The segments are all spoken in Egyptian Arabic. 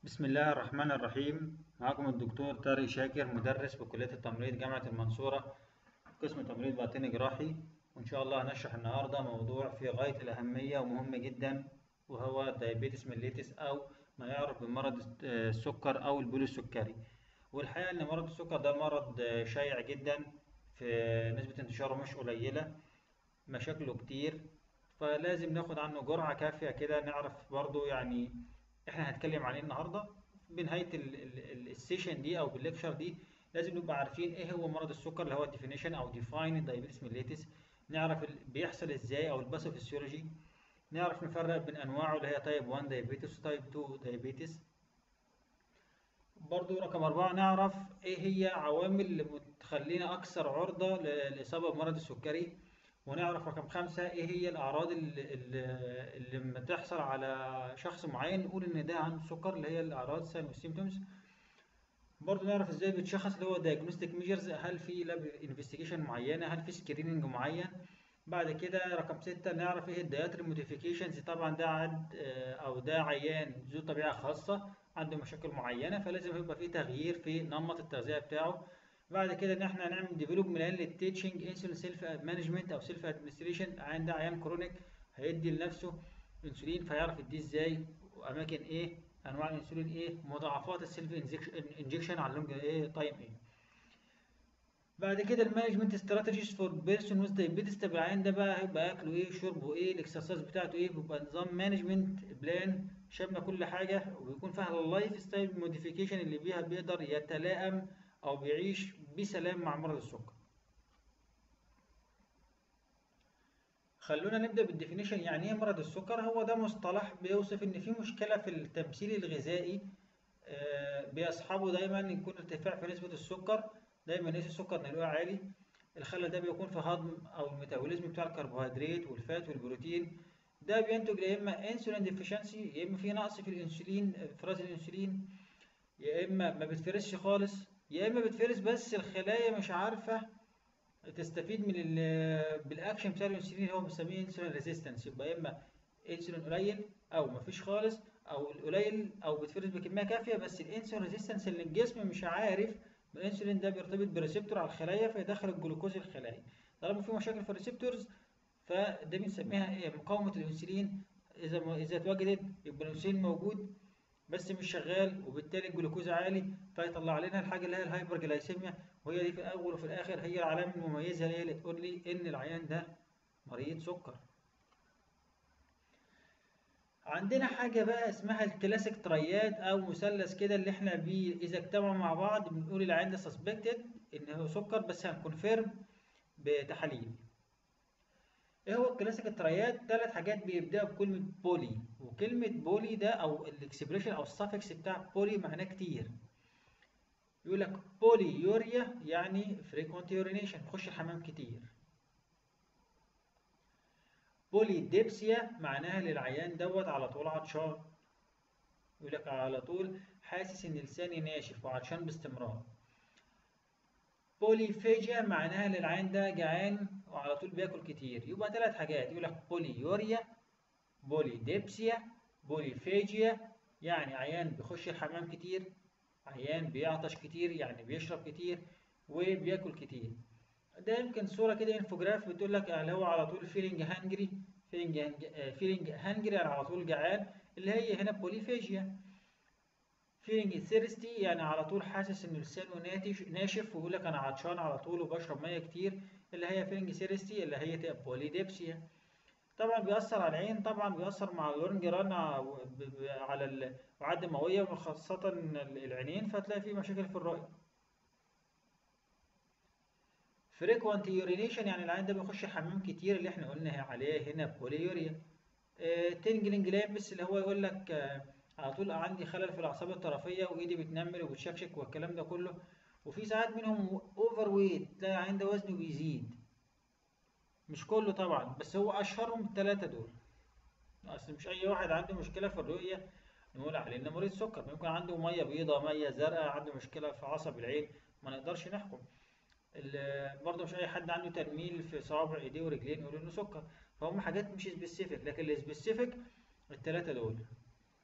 بسم الله الرحمن الرحيم معكم الدكتور طارق شاكر مدرس بكلية التمريض جامعة المنصورة قسم تمريض باطني جراحي وإن شاء الله هنشرح النهاردة موضوع في غاية الأهمية ومهم جدا وهو دايابيتس ميليتس أو ما يعرف بمرض السكر أو البول السكري والحقيقة إن مرض السكر ده مرض شائع جدا في نسبة انتشاره مش قليلة مشاكله كتير فلازم ناخد عنه جرعة كافية كده نعرف برضو يعني احنا هنتكلم عن ايه النهارده بنهايه ال- ال- ال- السيشن دي او بالليكشر دي لازم نبقى عارفين ايه هو مرض السكر اللي هو الديفينيشن او ديفاين دايابيتس ميليتس نعرف ال- بيحصل ازاي او الباثوفيسيولوجي نعرف نفرق بين انواعه اللي هي تايب 1 دايابيتس وتايب 2 دايابيتس برضو رقم أربعة نعرف إيه هي عوامل اللي بتخلينا أكثر عرضة ل- للإصابة بمرض السكري ونعرف رقم خمسة إيه هي الأعراض اللي, اللي اللي لما تحصل على شخص معين نقول إن ده عنده سكر اللي هي الأعراض ساين والسيمتومز برضو نعرف إزاي بيتشخص اللي هو diagnostic measures هل في لاب انفستيجيشن معينة هل في سكريننج معين بعد كده رقم ستة نعرف ايه الدايتري موديفيكيشنز طبعا ده عد آه، او ده عيان ذو طبيعة خاصة عنده مشاكل معينة فلازم يبقى فيه تغيير في نمط التغذية بتاعه بعد كده ان احنا هنعمل ديفلوب بلان للتيتشنج انسولين سيلف مانجمنت او سيلف ادمنستريشن العيان ده عيان كرونيك هيدي لنفسه انسولين فيعرف يديه ازاي واماكن ايه انواع الانسولين ايه مضاعفات السيلف انجكشن على اللونج ايه تايم ايه بعد كده المانجمنت استراتيجيز فور بيرسون ويز دايابيتس طب العيان ده بقى هيبقى اكله ايه شربه ايه الاكسرسايز بتاعته ايه بيبقى نظام مانجمنت بلان شامله كل حاجه وبيكون فيها اللايف ستايل موديفيكيشن اللي بيها بيقدر يتلائم او بيعيش بسلام مع مرض السكر خلونا نبدا بالديفينيشن يعني ايه مرض السكر هو ده مصطلح بيوصف ان في مشكله في التمثيل الغذائي آه، بيصحبه دايما يكون ارتفاع في نسبه السكر دايما نسبه السكر نلاقيه عالي الخلل ده بيكون في هضم او الميتابوليزم بتاع الكربوهيدرات والفات والبروتين ده بينتج يا اما انسولين ديفيشنسي يا اما في نقص في الانسولين افراز الانسولين يا اما ما بتفرزش خالص يا اما بتفرز بس الخلايا مش عارفه تستفيد من ال- بالاكشن بتاع الانسولين اللي هو بنسميه انسولين ريزيستنس يبقى يا اما انسولين قليل او مفيش خالص او القليل او بتفرز بكميه كافيه بس الانسولين ريزيستنس اللي الجسم مش عارف الانسولين ده بيرتبط بريسبتور على الخلايا فيدخل الجلوكوز الخلايا طالما في مشاكل في الريسبتورز فده بنسميها ايه مقاومه الانسولين اذا ما اذا اتوجدت يبقى الانسولين موجود بس مش شغال وبالتالي الجلوكوز عالي فيطلع لنا الحاجه اللي هي الهايبر جلايسيميا وهي دي في الاول وفي الاخر هي العلامه المميزه اللي هي اللي تقول لي ان العيان ده مريض سكر عندنا حاجة بقى اسمها الكلاسيك ترياد أو مثلث كده اللي احنا بيه إذا اجتمعوا مع بعض بنقول العيان ده سسبكتد إن هو سكر بس هنكونفيرم بتحاليل. إيه هو الكلاسيك الترياد؟ ثلاث حاجات بيبدأوا بكلمة بولي وكلمة بولي ده أو الإكسبريشن أو السفكس بتاع بولي معناه كتير. يقول لك بولي يوريا يعني فريكونت يورينيشن بخش الحمام كتير. بولي ديبسيا معناها للعيان دوت على طول عطشان يقول لك على طول حاسس ان لساني ناشف وعطشان باستمرار بوليفيجيا معناها للعيان ده جعان وعلى طول بياكل كتير يبقى ثلاث حاجات يقول لك بوليوريا بوليديبسيا بوليفيجيا يعني عيان بيخش الحمام كتير عيان بيعطش كتير يعني بيشرب كتير وبياكل كتير ده يمكن صورة كده انفوجراف بتقول لك اللي هو على طول فيلينج هانجري فيلينج فيلينج هانجري يعني على طول جعان اللي هي هنا بوليفيجيا فيلينج ثيرستي يعني على طول حاسس ان لسانه ناتش ناشف ويقول لك انا عطشان على طول وبشرب ميه كتير اللي هي فيلينج ثيرستي اللي هي تبقى بوليديبسيا طبعا بيأثر على العين طبعا بيأثر مع الورنجران على الأوعية الدموية وخاصة العينين فتلاقي فيه مشاكل في الرؤية فريكوانت يورينيشن يعني العيان ده بيخش حمام كتير اللي احنا قلنا عليه هنا بوليوريا آه تنجلنج لابس اللي هو يقول لك آه على طول عندي خلل في الاعصاب الطرفيه وايدي بتنمل وبتشكشك والكلام ده كله وفي ساعات منهم اوفر ويت تلاقي العيان ده وزنه بيزيد مش كله طبعا بس هو اشهرهم الثلاثه دول اصل مش اي واحد عنده مشكله في الرؤيه نقول عليه انه مريض سكر ممكن عنده ميه بيضاء ميه زرقاء عنده مشكله في عصب العين ما نقدرش نحكم برضه مش اي حد عنده تنميل في صوابع ايديه ورجلين نقول انه سكر فهم حاجات مش سبيسيفيك لكن السبيسيفيك الثلاثه دول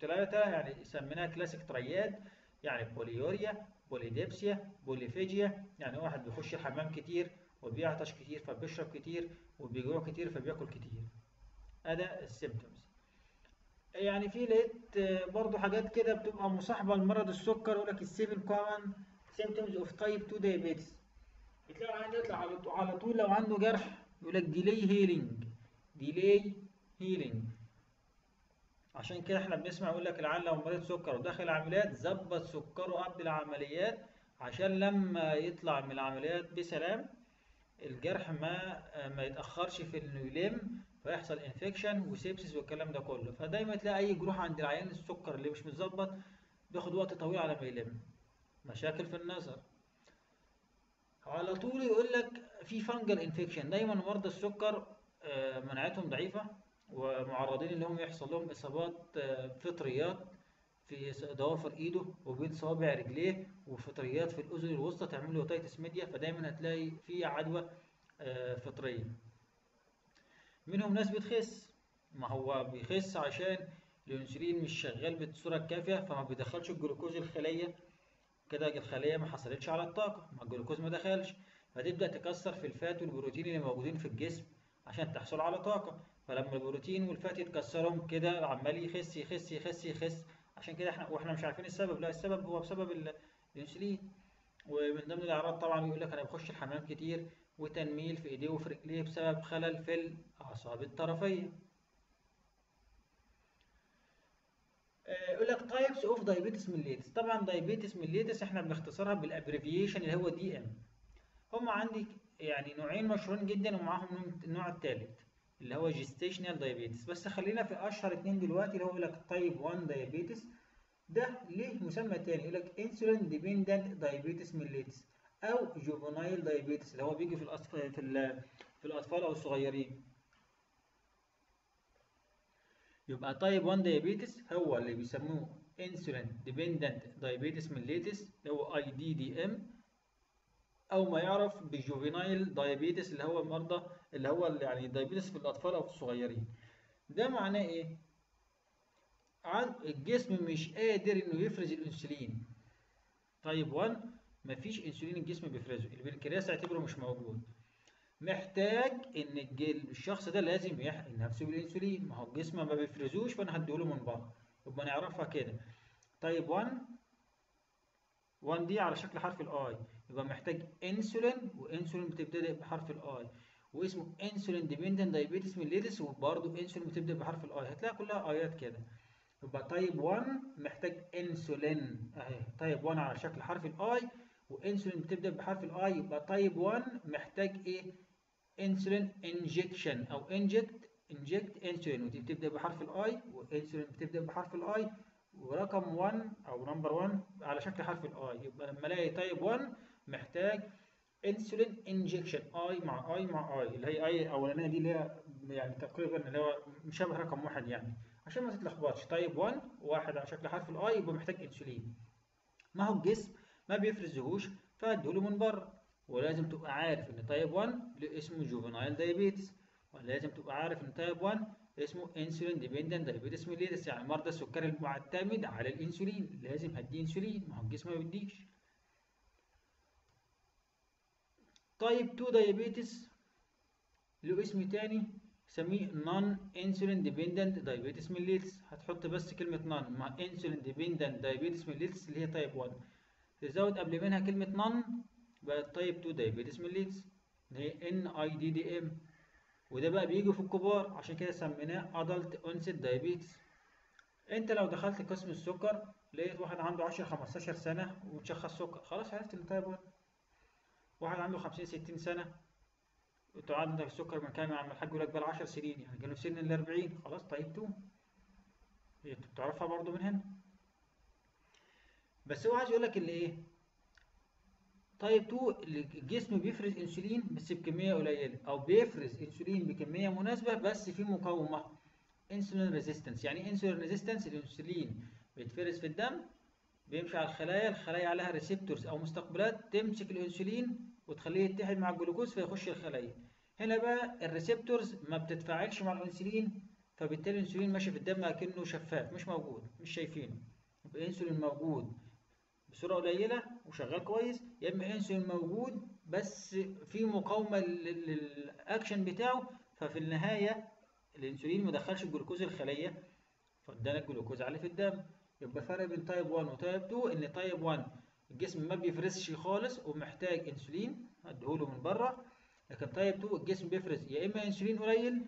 ثلاثة يعني سميناها كلاسيك ترياد يعني بوليوريا بوليديبسيا بوليفيجيا يعني واحد بيخش الحمام كتير وبيعطش كتير فبيشرب كتير وبيجوع كتير فبياكل كتير هذا السيمتومز يعني في لقيت آه، برضو حاجات كده بتبقى مصاحبة لمرض السكر يقول لك السيفن كومن سيمتومز اوف تايب 2 دايابيتس بتلاقي العيان يطلع على طول- على طول لو عنده جرح يقول لك ديلي هيلينج ديلي هيلينج عشان كده احنا بنسمع يقول لك العيان لو مريض سكر وداخل عمليات ظبط سكره قبل العمليات عشان لما يطلع من العمليات بسلام الجرح ما ما يتاخرش في انه يلم فيحصل انفكشن وسيبسيس والكلام ده كله فدايما تلاقي اي جروح عند العيان السكر اللي مش متظبط بياخد وقت طويل على ما يلم مشاكل في النظر على طول يقول لك في فانجل انفكشن دايما مرضى السكر آه، مناعتهم ضعيفه ومعرضين انهم يحصل لهم اصابات آه، فطريات في س- ضوافر ايده وبين صوابع رجليه وفطريات في الاذن الوسطى تعمل له اوتيتس ميديا فدايما هتلاقي في عدوى آه، فطريه منهم ناس بتخس ما هو بيخس عشان الانسولين مش شغال بالصوره الكافيه فما بيدخلش الجلوكوز الخليه كده الخليه ما حصلتش على الطاقه ما الجلوكوز ما دخلش فتبدا تكسر في الفات والبروتين اللي موجودين في الجسم عشان تحصل على طاقه فلما البروتين والفات يتكسرهم كده عمال يخس يخس يخس يخس عشان كده احنا واحنا مش عارفين السبب لا السبب هو بسبب ال- الانسولين ومن ضمن الاعراض طبعا يقول لك انا بخش الحمام كتير وتنميل في ايديه وفي رجليه بسبب خلل في الاعصاب الطرفيه آه، يقول لك تايبس اوف دايابيتس ميليتس طبعا دايابيتس ميليتس احنا بنختصرها بالابريفيشن اللي هو دي ام هم عندي يعني نوعين مشهورين جدا ومعاهم نوع- النوع الثالث اللي هو جيستيشنال دايابيتس بس خلينا في اشهر اتنين دلوقتي اللي هو يقول لك تايب 1 دايابيتس ده ليه مسمى تاني يقول لك انسولين ديبندنت دايابيتس ميليتس او جوفنايل دايابيتس اللي هو بيجي في الاطفال في, ال- في الاطفال او الصغيرين يبقى تايب 1 دايابيتس هو اللي بيسموه انسولين ديبندنت دايابيتس ميليتس اللي هو اي دي دي ام او ما يعرف بالجوفينايل دايابيتس اللي هو المرضى اللي هو اللي يعني دايابيتس في الاطفال او في الصغيرين ده معناه ايه عن الجسم مش قادر انه يفرز الانسولين تايب 1 مفيش انسولين الجسم بيفرزه البنكرياس اعتبره مش موجود محتاج ان الج- الشخص ده لازم يحقن نفسه بالانسولين ما هو الجسم ما بيفرزوش فانا هديهوله من بره يبقى نعرفها كده تايب 1 1 دي على شكل حرف الاي يبقى محتاج انسولين وانسولين بتبتدئ بحرف الاي واسمه انسولين ديبندنت دايابيتس ميليتس وبرضه انسولين بتبدا بحرف الاي هتلاقي كلها ايات كده يبقى تايب 1 محتاج انسولين اهي تايب 1 على شكل حرف الاي وانسولين بتبدا بحرف الاي يبقى تايب 1 محتاج ايه انسولين انجكشن او انجكت انجكت انسولين ودي بتبدا بحرف الاي وانسولين بتبدا بحرف الاي ورقم 1 او نمبر 1 على شكل حرف الاي يبقى لما الاقي تايب 1 محتاج انسولين انجكشن اي مع اي مع اي اللي هي اي الاولانيه دي اللي هي يعني تقريبا اللي هو مشابه رقم واحد يعني عشان ما تتلخبطش تايب 1 واحد على شكل حرف الاي يبقى محتاج انسولين ما هو الجسم ما بيفرزهوش فاديله من بره ولازم تبقى عارف ان تايب 1 له اسمه جوفينايل دايابيتس ولازم تبقى عارف ان تايب 1 اسمه انسولين ديبندنت دايابيتس ميليتس يعني مرضى السكري المعتمد على الانسولين لازم هديه انسولين ما هو الجسم ما بيديش تايب 2 دايابيتس له اسم تاني سميه نون انسولين ديبندنت دايابيتس ميليتس هتحط بس كلمه نون مع انسولين ديبندنت دايابيتس ميليتس اللي هي تايب 1 تزود قبل منها كلمه نون بقت تايب 2 دايابيتس ميليتس اللي هي ان اي دي دي ام وده بقى بيجي في الكبار عشان كده سميناه ادلت اونست دايابيتس انت لو دخلت قسم السكر لقيت واحد عنده 10 15 سنه ومتشخص سكر خلاص عرفت ان تايب 1 واحد عنده 50 60 سنه انت عندك السكر من كام يا عم الحاج يقول لك بقى 10 سنين يعني كانوا في سن ال 40 خلاص تايب 2 هي انت بتعرفها برضو من هنا بس هو عايز يقول لك اللي ايه تايب 2 الجسم بيفرز انسولين بس بكميه قليله او بيفرز انسولين بكميه مناسبه بس في مقاومه انسولين ريزيستنس يعني انسولين ريزيستنس الانسولين بيتفرز في الدم بيمشي على الخلايا الخلايا عليها ريسبتورز او مستقبلات تمسك الانسولين وتخليه يتحد مع الجلوكوز فيخش الخلايا هنا بقى الريسبتورز ما بتتفاعلش مع الانسولين فبالتالي الانسولين ماشي في الدم اكنه شفاف مش موجود مش شايفينه يبقى الانسولين موجود بصوره قليله وشغال كويس يا اما انسولين موجود بس في مقاومه لل- للاكشن بتاعه ففي النهايه الانسولين ما دخلش الجلوكوز الخليه فادانا الجلوكوز عالي في الدم يبقى فرق بين تايب 1 وتايب 2 ان تايب 1 الجسم ما بيفرزش خالص ومحتاج انسولين اديهوله من بره لكن تايب 2 الجسم بيفرز يا اما انسولين قليل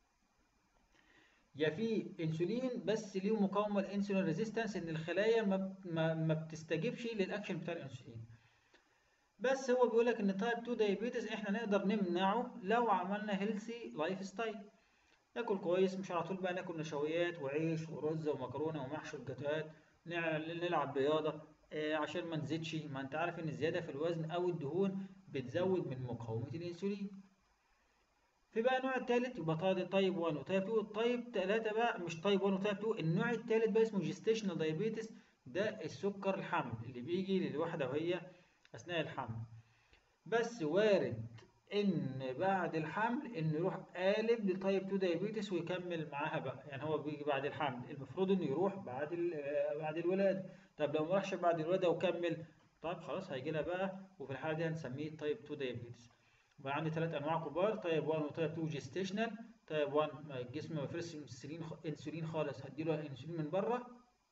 يا في انسولين بس ليه مقاومه الانسولين ريزيستنس ان الخلايا ما ما, ما بتستجيبش للاكشن بتاع الانسولين بس هو بيقول لك ان تايب 2 دايابيتس احنا نقدر نمنعه لو عملنا هيلثي لايف ستايل ناكل كويس مش على طول بقى ناكل نشويات وعيش ورز ومكرونه ومحشي وجاتوهات نع- نلعب رياضه آه، عشان ما نزيدش ما انت عارف ان الزياده في الوزن او الدهون بتزود من مقاومه الانسولين في بقى النوع الثالث يبقى طيب تايب 1 وتايب 2 التايب 3 بقى مش تايب 1 وتايب 2 النوع الثالث بقى اسمه جيستيشنال دايابيتس ده السكر الحمل اللي بيجي للواحده وهي اثناء الحمل بس وارد ان بعد الحمل انه يروح قالب لتايب 2 دايابيتس ويكمل معاها بقى يعني هو بيجي بعد الحمل المفروض انه يروح بعد ال- آه، بعد الولاده طب لو ما راحش بعد الولاده وكمل طيب خلاص هيجي لها بقى وفي الحاله دي هنسميه تايب 2 دايابيتس بقى عندي ثلاث انواع كبار تايب 1 وتايب 2 جيستيشنال تايب 1 ما الجسم ما بيفرزش انسولين انسولين خالص هديله انسولين من بره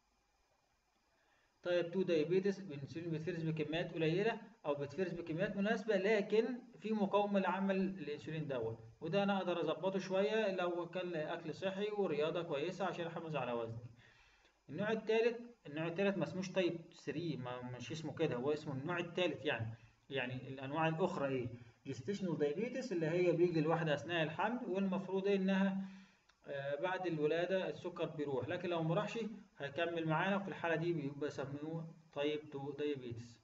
تايب 2 دايابيتس الانسولين بيتفرز بكميات قليله او بيتفرز بكميات مناسبه لكن في مقاومه لعمل الانسولين دوت وده انا اقدر اظبطه شويه لو كان اكل صحي ورياضه كويسه عشان احافظ على وزني النوع الثالث النوع الثالث ما اسموش تايب 3 ما مش اسمه كده هو اسمه النوع الثالث يعني يعني الانواع الاخرى ايه جيستيشنال دايابيتس اللي هي بيجي الواحده اثناء الحمل والمفروض انها آه، بعد الولاده السكر بيروح لكن لو ما راحش هيكمل معانا وفي الحاله دي بيبقى يسموه تايب 2 دايابيتس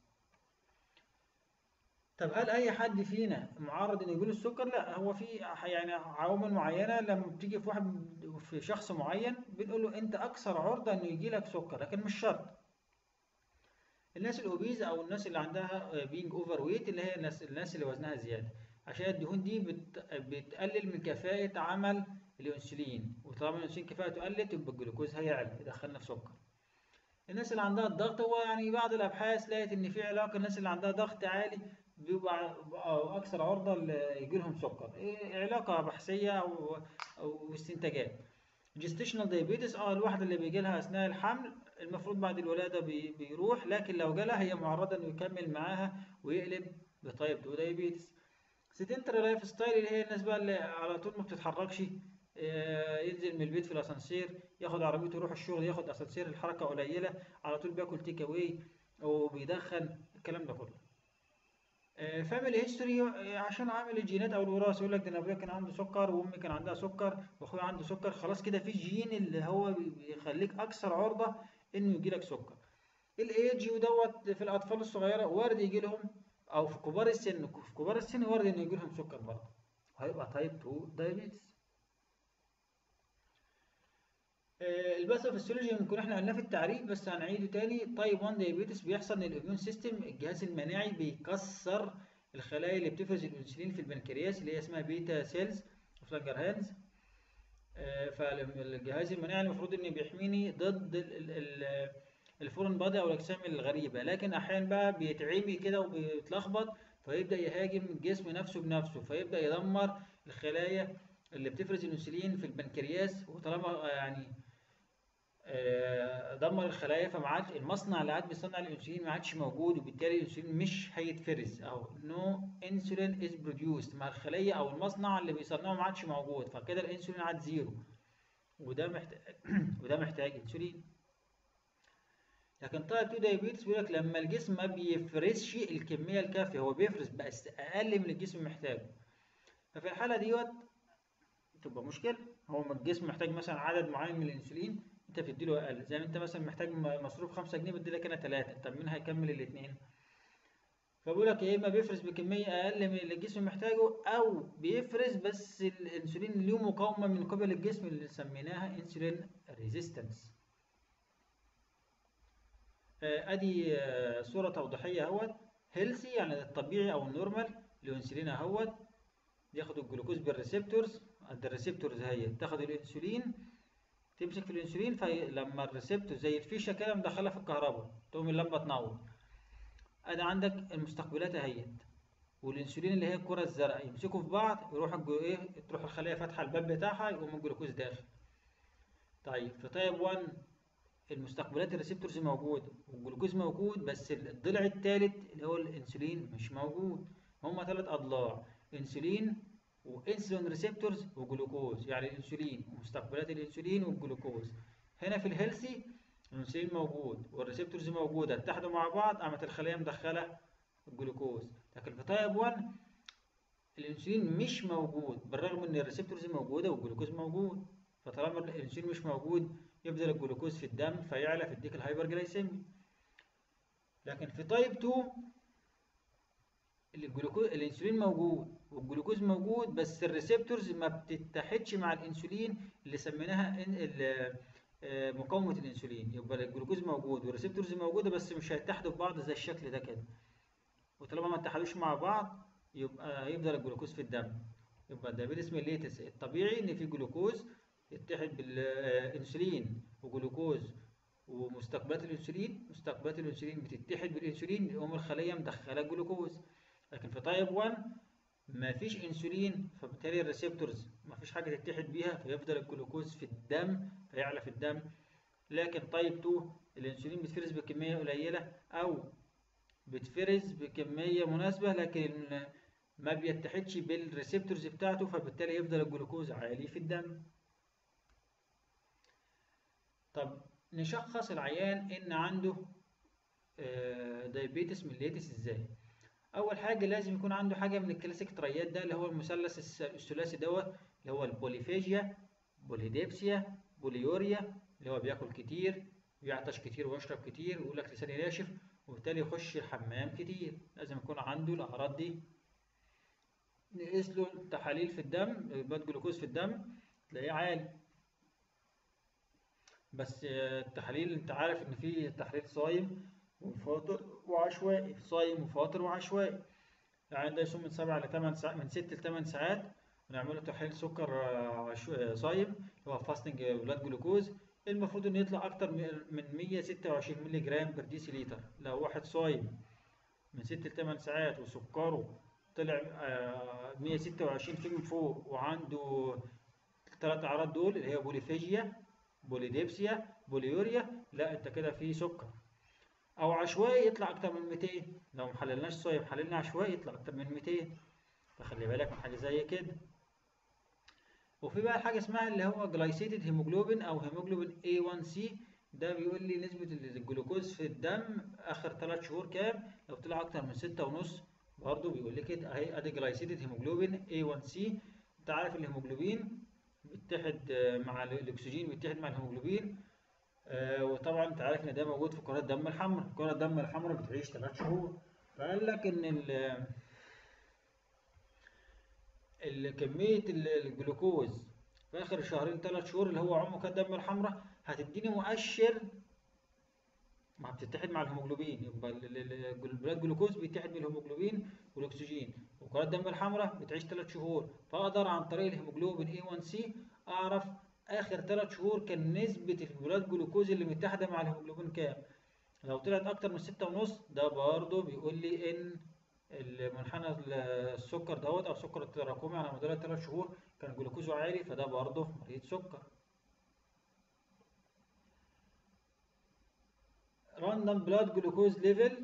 طب هل اي حد فينا معرض انه يجيله السكر لا هو في يعني عوامل معينه لما بتيجي في واحد في شخص معين بنقول له انت اكثر عرضه انه يجي لك سكر لكن مش شرط الناس الاوبيز او الناس اللي عندها بينج اوفر ويت اللي هي الناس الناس اللي وزنها زياده عشان الدهون دي بت بتقلل من كفاءه عمل الانسولين وطالما الانسولين كفاءته قلت يبقى الجلوكوز هيعلى يدخلنا في سكر الناس اللي عندها الضغط هو يعني بعض الابحاث لقت ان في علاقه الناس اللي عندها ضغط عالي بيبقى بقوا اكثر عرضه يجي لهم سكر إيه علاقه بحثيه او او استنتاجات جستيشنال دايابيتس اه الواحده اللي بيجي لها اثناء الحمل المفروض بعد الولاده بي بيروح لكن لو جالها هي معرضه انه يكمل معاها ويقلب لتايب 2 دايابيتس سيدنتري لايف ستايل اللي هي الناس بقى اللي على طول ما بتتحركش آه، ينزل من البيت في الاسانسير ياخد عربيته يروح الشغل ياخد اسانسير الحركه قليله على طول بياكل تيك اواي وبيدخن الكلام ده كله فاميلي هيستوري عشان عامل الجينات او الوراثه يقول لك ده انا ابويا كان عنده سكر وامي كان عندها سكر واخويا عنده سكر خلاص كده في جين اللي هو بيخليك اكثر عرضه انه يجي لك سكر الايدج ودوت في الاطفال الصغيره وارد يجي لهم او في كبار السن في كبار السن وارد انه يجي لهم سكر برضه هيبقى تايب 2 دايابيتس الباثوفيسيولوجي ممكن احنا قلناه في التعريف بس هنعيده تاني تايب 1 دايابيتس بيحصل ان الاميون سيستم الجهاز المناعي بيكسر الخلايا اللي بتفرز الانسولين في البنكرياس اللي هي اسمها بيتا سيلز اوف لانجرهانز فالجهاز المناعي المفروض انه بيحميني ضد ال- ال- الفورن بادي او الاجسام الغريبه لكن احيانا بقى بيتعمي كده وبيتلخبط فيبدا يهاجم الجسم نفسه بنفسه فيبدا يدمر الخلايا اللي بتفرز الانسولين في البنكرياس وطالما يعني آه، دمر الخلايا فما عادش المصنع اللي قاعد بيصنع الانسولين ما عادش موجود وبالتالي الانسولين مش هيتفرز او نو انسولين از بروديوسد مع الخليه او المصنع اللي بيصنعه ما عادش موجود فكده الانسولين عاد زيرو وده محتاج وده محتاج انسولين لكن تايب 2 دايابيتس بيقول لك لما الجسم ما بيفرزش الكميه الكافيه هو بيفرز بس اقل من الجسم محتاجه ففي الحاله ديت تبقى مشكله هو ما الجسم محتاج مثلا عدد معين من الانسولين انت بتديله اقل زي ما انت مثلا محتاج م- مصروف 5 جنيه بدي لك انا 3 طب مين هيكمل الاثنين فبقول لك يا اما بيفرز بكميه اقل من اللي الجسم محتاجه او بيفرز بس الانسولين له مقاومه من قبل الجسم اللي سميناها انسولين ريزيستنس ادي آه، صوره توضيحيه اهوت هيلثي يعني الطبيعي او النورمال الانسولين اهوت بياخد الجلوكوز بالريسبتورز قد الريسبتورز هي تاخد الانسولين تمسك في الانسولين فلما الريسبتور زي الفيشه كده مدخلها في الكهرباء تقوم اللمبه تنور ادي عندك المستقبلات اهيت والانسولين اللي هي الكره الزرقاء يمسكوا في بعض يروح الجو ايه تروح الخليه فاتحه الباب بتاعها يقوم الجلوكوز داخل طيب في تايب 1 المستقبلات الريسبتورز موجوده والجلوكوز موجود بس الضلع الثالث اللي هو الانسولين مش موجود هما ثلاث اضلاع انسولين وانسولين ريسبتورز وجلوكوز يعني الانسولين ومستقبلات الانسولين والجلوكوز هنا في الهيلثي الانسولين موجود والريسبتورز موجوده اتحدوا مع بعض قامت الخليه مدخله الجلوكوز لكن في تايب 1 الانسولين مش موجود بالرغم ان الريسبتورز موجوده والجلوكوز موجود فطالما الانسولين مش موجود يفضل الجلوكوز في الدم فيعلى في الديك الهايبرجلايسيمي لكن في تايب 2 الجلوكوز الانسولين موجود والجلوكوز موجود بس الريسبتورز ما بتتحدش مع الانسولين اللي سميناها مقاومه الانسولين يبقى الجلوكوز موجود والريسبتورز موجوده بس مش هيتحدوا ببعض زي الشكل ده كده وطالما ما اتحدوش مع بعض يبقى هيفضل الجلوكوز في الدم يبقى الدايابيتس ميليتس الطبيعي ان في جلوكوز يتحد بالانسولين وجلوكوز ومستقبلات الانسولين مستقبلات الانسولين بتتحد بالانسولين يقوم الخليه مدخله جلوكوز لكن في تايب 1 ما فيش انسولين فبالتالي الريسبتورز ما فيش حاجه تتحد بيها فيفضل الجلوكوز في الدم فيعلى في الدم لكن تايب 2 الانسولين بيتفرز بكميه قليله او بتفرز بكميه مناسبه لكن ما بيتحدش بالريسبتورز بتاعته فبالتالي يفضل الجلوكوز عالي في الدم طب نشخص العيان ان عنده دايابيتس ميليتس ازاي اول حاجه لازم يكون عنده حاجه من الكلاسيك تريات ده اللي هو المثلث الثلاثي دوت اللي هو البوليفاجيا بوليديبسيا بوليوريا اللي هو بياكل كتير بيعطش كتير ويشرب كتير ويقول لك لساني ناشف وبالتالي يخش الحمام كتير لازم يكون عنده الاعراض دي نقيس له تحاليل في الدم بلاد جلوكوز في الدم تلاقيه عالي بس التحاليل انت عارف ان في تحليل صايم وفاطر وعشوائي صايم وفاطر وعشوائي يعني ده يصوم من 7 ل 8 ساعات من 6 ل 8 ساعات ونعمل له تحليل سكر عشو... صايم اللي هو فاستنج بلاد جلوكوز المفروض انه يطلع اكتر من 126 مللي جرام بر ديسي لتر لو واحد صايم من 6 ل 8 ساعات وسكره طلع 126 فيما فوق وعنده الثلاث اعراض دول اللي هي بوليفاجيا بوليديبسيا بوليوريا لا انت كده في سكر او عشوائي يطلع اكتر من 200 لو محللناش صايم حللنا عشوائي يطلع اكتر من 200 فخلي بالك من حاجه زي كده وفي بقى حاجه اسمها اللي هو جلايسيتد هيموجلوبين او هيموجلوبين A1C ده بيقول لي نسبه الجلوكوز في الدم اخر 3 شهور كام لو طلع اكتر من 6.5 برضه بيقول لي كده اهي ادي جلايسيتد هيموجلوبين A1C انت عارف الهيموجلوبين بيتحد مع الاكسجين بيتحد مع الهيموجلوبين آه وطبعا انت عارف ان ده موجود في كرات الدم الحمراء كرات الدم الحمراء بتعيش 3 شهور فقال لك ان ال كميه الجلوكوز في اخر شهرين 3 شهور اللي هو عمق الدم الحمراء هتديني مؤشر ما بتتحد مع الهيموجلوبين يبقى البلاد جلوكوز بيتحد بالهيموجلوبين والاكسجين وكرات الدم الحمراء بتعيش 3 شهور فاقدر عن طريق الهيموجلوبين A1C اعرف اخر 3 شهور كان نسبه البلاد جلوكوز اللي متحده مع الهيموجلوبين كام لو طلعت اكتر من 6.5 ده برضه بيقول لي ان المنحنى السكر دوت او سكر التراكمي على مدار 3 شهور كان جلوكوزه عالي فده برضه مريض سكر راندوم بلاد جلوكوز ليفل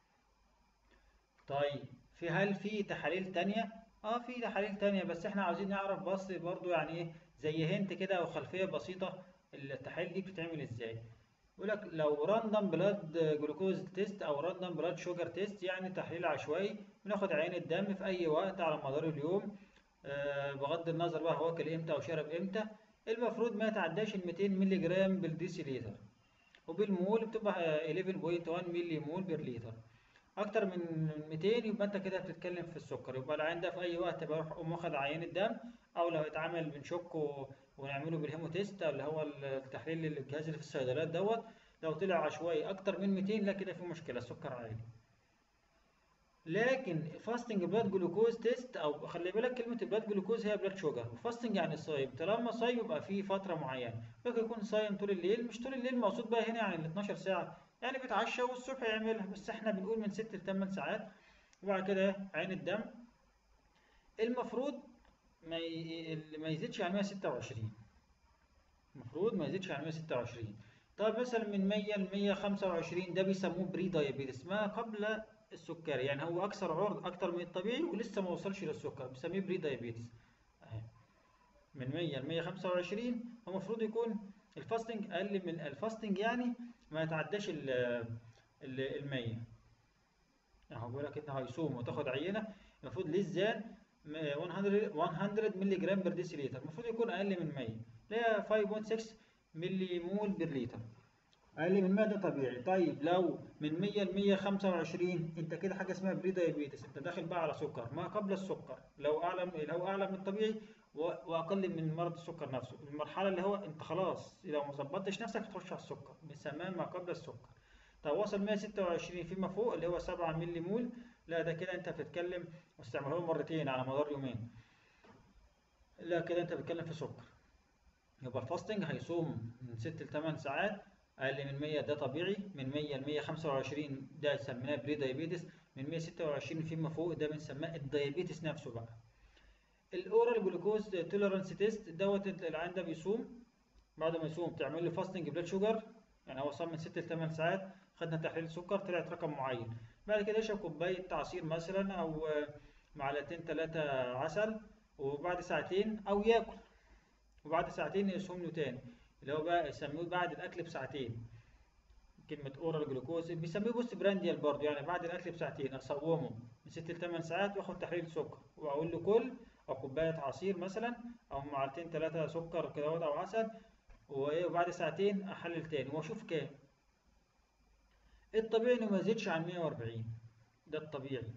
طيب في هل في تحاليل تانية اه في تحاليل تانية بس احنا عاوزين نعرف بس برضو يعني ايه زي هنت كده او خلفية بسيطة التحاليل دي بتتعمل ازاي يقول لك لو راندوم بلاد جلوكوز تيست او راندوم بلاد شوجر تيست يعني تحليل عشوائي بناخد عين الدم في اي وقت على مدار اليوم آه بغض النظر بقى هو واكل امتى او شرب امتى المفروض ما يتعداش ال 200 مللي جرام بالديسي لتر وبالمول بتبقى 11.1 مللي مول بير لتر اكتر من 200 يبقى انت كده بتتكلم في السكر يبقى العين ده في اي وقت بروح اقوم واخد عينه دم او لو اتعمل بنشكه ونعمله بالهيمو تيست اللي هو التحليل الجهاز اللي في الصيدليات دوت لو طلع عشوائي اكتر من 200 لا كده في مشكله السكر عالي لكن فاستنج بلاد جلوكوز تيست او خلي بالك كلمه البلاد جلوكوز هي بلاد شوجر وفاستنج يعني صايم طالما صايم يبقى في فتره معينه ممكن يكون صايم طول الليل مش طول الليل مقصود بقى هنا يعني ال 12 ساعه يعني بيتعشى والصبح يعملها بس احنا بنقول من 6 ل 8 ساعات وبعد كده عين الدم المفروض ما ي... ما يزيدش عن 126 المفروض ما يزيدش عن 126 طيب مثلا من 100 ل 125 ده بيسموه بري دايابيتس ما قبل السكري يعني هو اكثر عرض اكتر من الطبيعي ولسه ما وصلش للسكر بنسميه بري دايابيتس اهي من 100 ل 125 هو المفروض يكون الفاستنج اقل من الفاستنج يعني ما يتعداش ال ال 100 اهو بيقول لك انت هيصوم وتاخد عينه المفروض ليس ذان 100 100 مللي جرام بر ديسيليتر المفروض يكون اقل من 100 اللي هي 5.6 ملي مول بر لتر اقل من 100 ده طبيعي طيب لو من 100 ل 125 انت كده حاجه اسمها بري دايابيتس انت داخل بقى على سكر ما قبل السكر لو اعلى لو اعلى من الطبيعي واقل من مرض السكر نفسه المرحله اللي هو انت خلاص لو ما ظبطتش نفسك هتخش على السكر بنسميها ما قبل السكر طب وصل 126 فيما فوق اللي هو 7 ملي مول لا ده كده انت بتتكلم واستعملوه مرتين على مدار يومين لا كده انت بتتكلم في سكر يبقى الفاستنج هيصوم من 6 ل 8 ساعات اقل من 100 ده طبيعي من 100 ل 125 ده سميناه بري دايابيتس من 126 فيما فوق ده بنسميه الدايابيتس نفسه بقى الاورال جلوكوز توليرانس تيست دوت العيان ده بيصوم بعد ما يصوم تعمل له فاستنج بلاد شوجر يعني هو صام من 6 ل 8 ساعات خدنا تحليل سكر طلعت رقم معين بعد كده يشرب كوبايه عصير مثلا او معلقتين ثلاثه عسل وبعد ساعتين او ياكل وبعد ساعتين يصوم له تاني اللي هو بقى يسموه بعد الاكل بساعتين كلمة اورال جلوكوز بيسموه بوست برانديال برضه يعني بعد الاكل بساعتين اصومه من 6 ل 8 ساعات واخد تحليل سكر واقول له كل او كوبايه عصير مثلا او معلقتين ثلاثه سكر كده او عسل وبعد ساعتين احلل تاني واشوف كام الطبيعي انه ما يزيدش عن 140 ده الطبيعي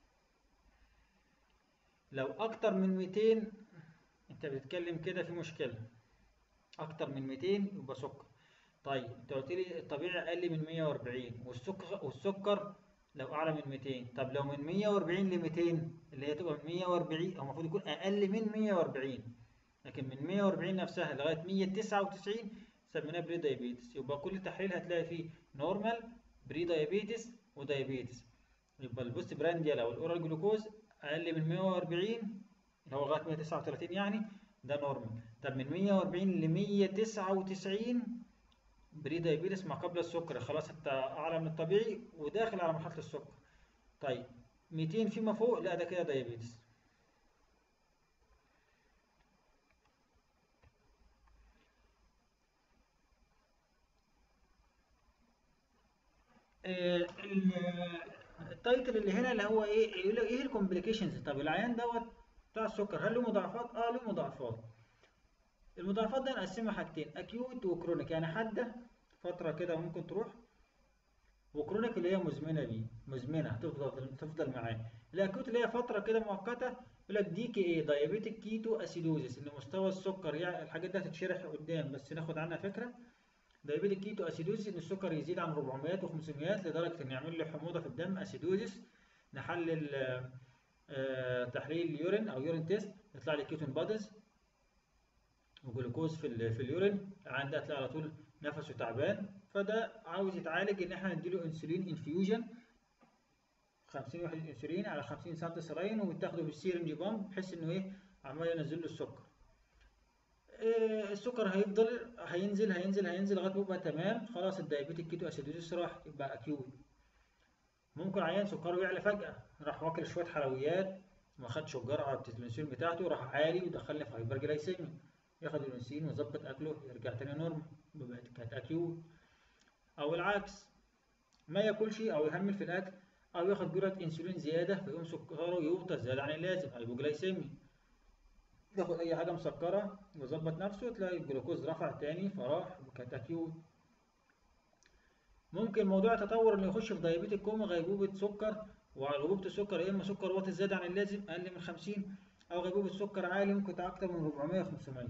لو اكتر من 200 انت بتتكلم كده في مشكله اكتر من 200 يبقى سكر طيب انت قلت لي الطبيعي اقل من 140 والسكر والسكر لو اعلى من 200 طب لو من 140 ل 200 اللي هي تبقى من 140 هو المفروض يكون اقل من 140 لكن من 140 نفسها لغايه 199 سميناه بري دايابيتس يبقى كل تحليل هتلاقي فيه نورمال بري دايابيتس ودايابيتس يبقى البوست برانديال او الاورال جلوكوز اقل من 140 اللي هو لغايه 139 يعني ده نورمال طب من 140 ل 199 بري دايابيتس ما قبل السكر خلاص انت اعلى من الطبيعي وداخل على مرحله السكر طيب 200 فيما فوق لا ده كده دايابيتس آه التايتل اللي هنا اللي هو ايه يقول لك ايه الكومبليكيشنز طب العيان دوت بتاع السكر هل له مضاعفات اه له مضاعفات المضاعفات ده نقسمها حاجتين اكيوت وكرونيك يعني حاده فتره كده ممكن تروح وكرونيك اللي هي مزمنه دي مزمنه هتفضل تفضل معاه الاكيوت اللي هي فتره كده مؤقته يقول لك دي كي ايه دايابيتيك كيتو اسيدوزيس ان مستوى السكر يعني الحاجات دي هتتشرح قدام بس ناخد عنها فكره دايابيتيك كيتو اسيدوزيس ان السكر يزيد عن 400 و500 لدرجه ان يعمل له حموضه في الدم اسيدوزيس نحلل آه تحليل اليورين او يورين تيست يطلع لي كيتون بادز وجلوكوز في في اليورين العيان ده هتلاقي على طول نفسه تعبان فده عاوز يتعالج ان احنا نديله انسولين انفيوجن 50 وحده انسولين على 50 سم سراين وبتاخده بالسيرنج بامب بحيث انه ايه عمال ينزل له السكر إيه السكر هيفضل هينزل هينزل هينزل لغايه ما يبقى تمام خلاص الدايابيتيك كيتو اسيدوزيس راح يبقى اكيوت ممكن عيان سكره يعلى فجاه راح واكل شويه حلويات ما خدش الجرعه الانسولين بتاعته راح عالي ودخلني في هايبر جلايسيميا ياخد الانسولين ويظبط اكله يرجع تاني نورمال بقت كانت اكيوت او العكس ما ياكلش او يهمل في الاكل او ياخد جرعه انسولين زياده فيقوم سكره يوطى زياده عن اللازم هايبوجلايسيميا ياخد اي حاجه مسكره ويظبط نفسه تلاقي الجلوكوز رفع تاني فراح وكانت اكيوت ممكن موضوع تطور انه يخش في دايابيتيك كوما غيبوبه سكر وغيبوبه السكر يا اما سكر واطي زياده عن اللازم اقل من 50 او غيبوبه سكر عالي ممكن تبقى اكتر من 400 500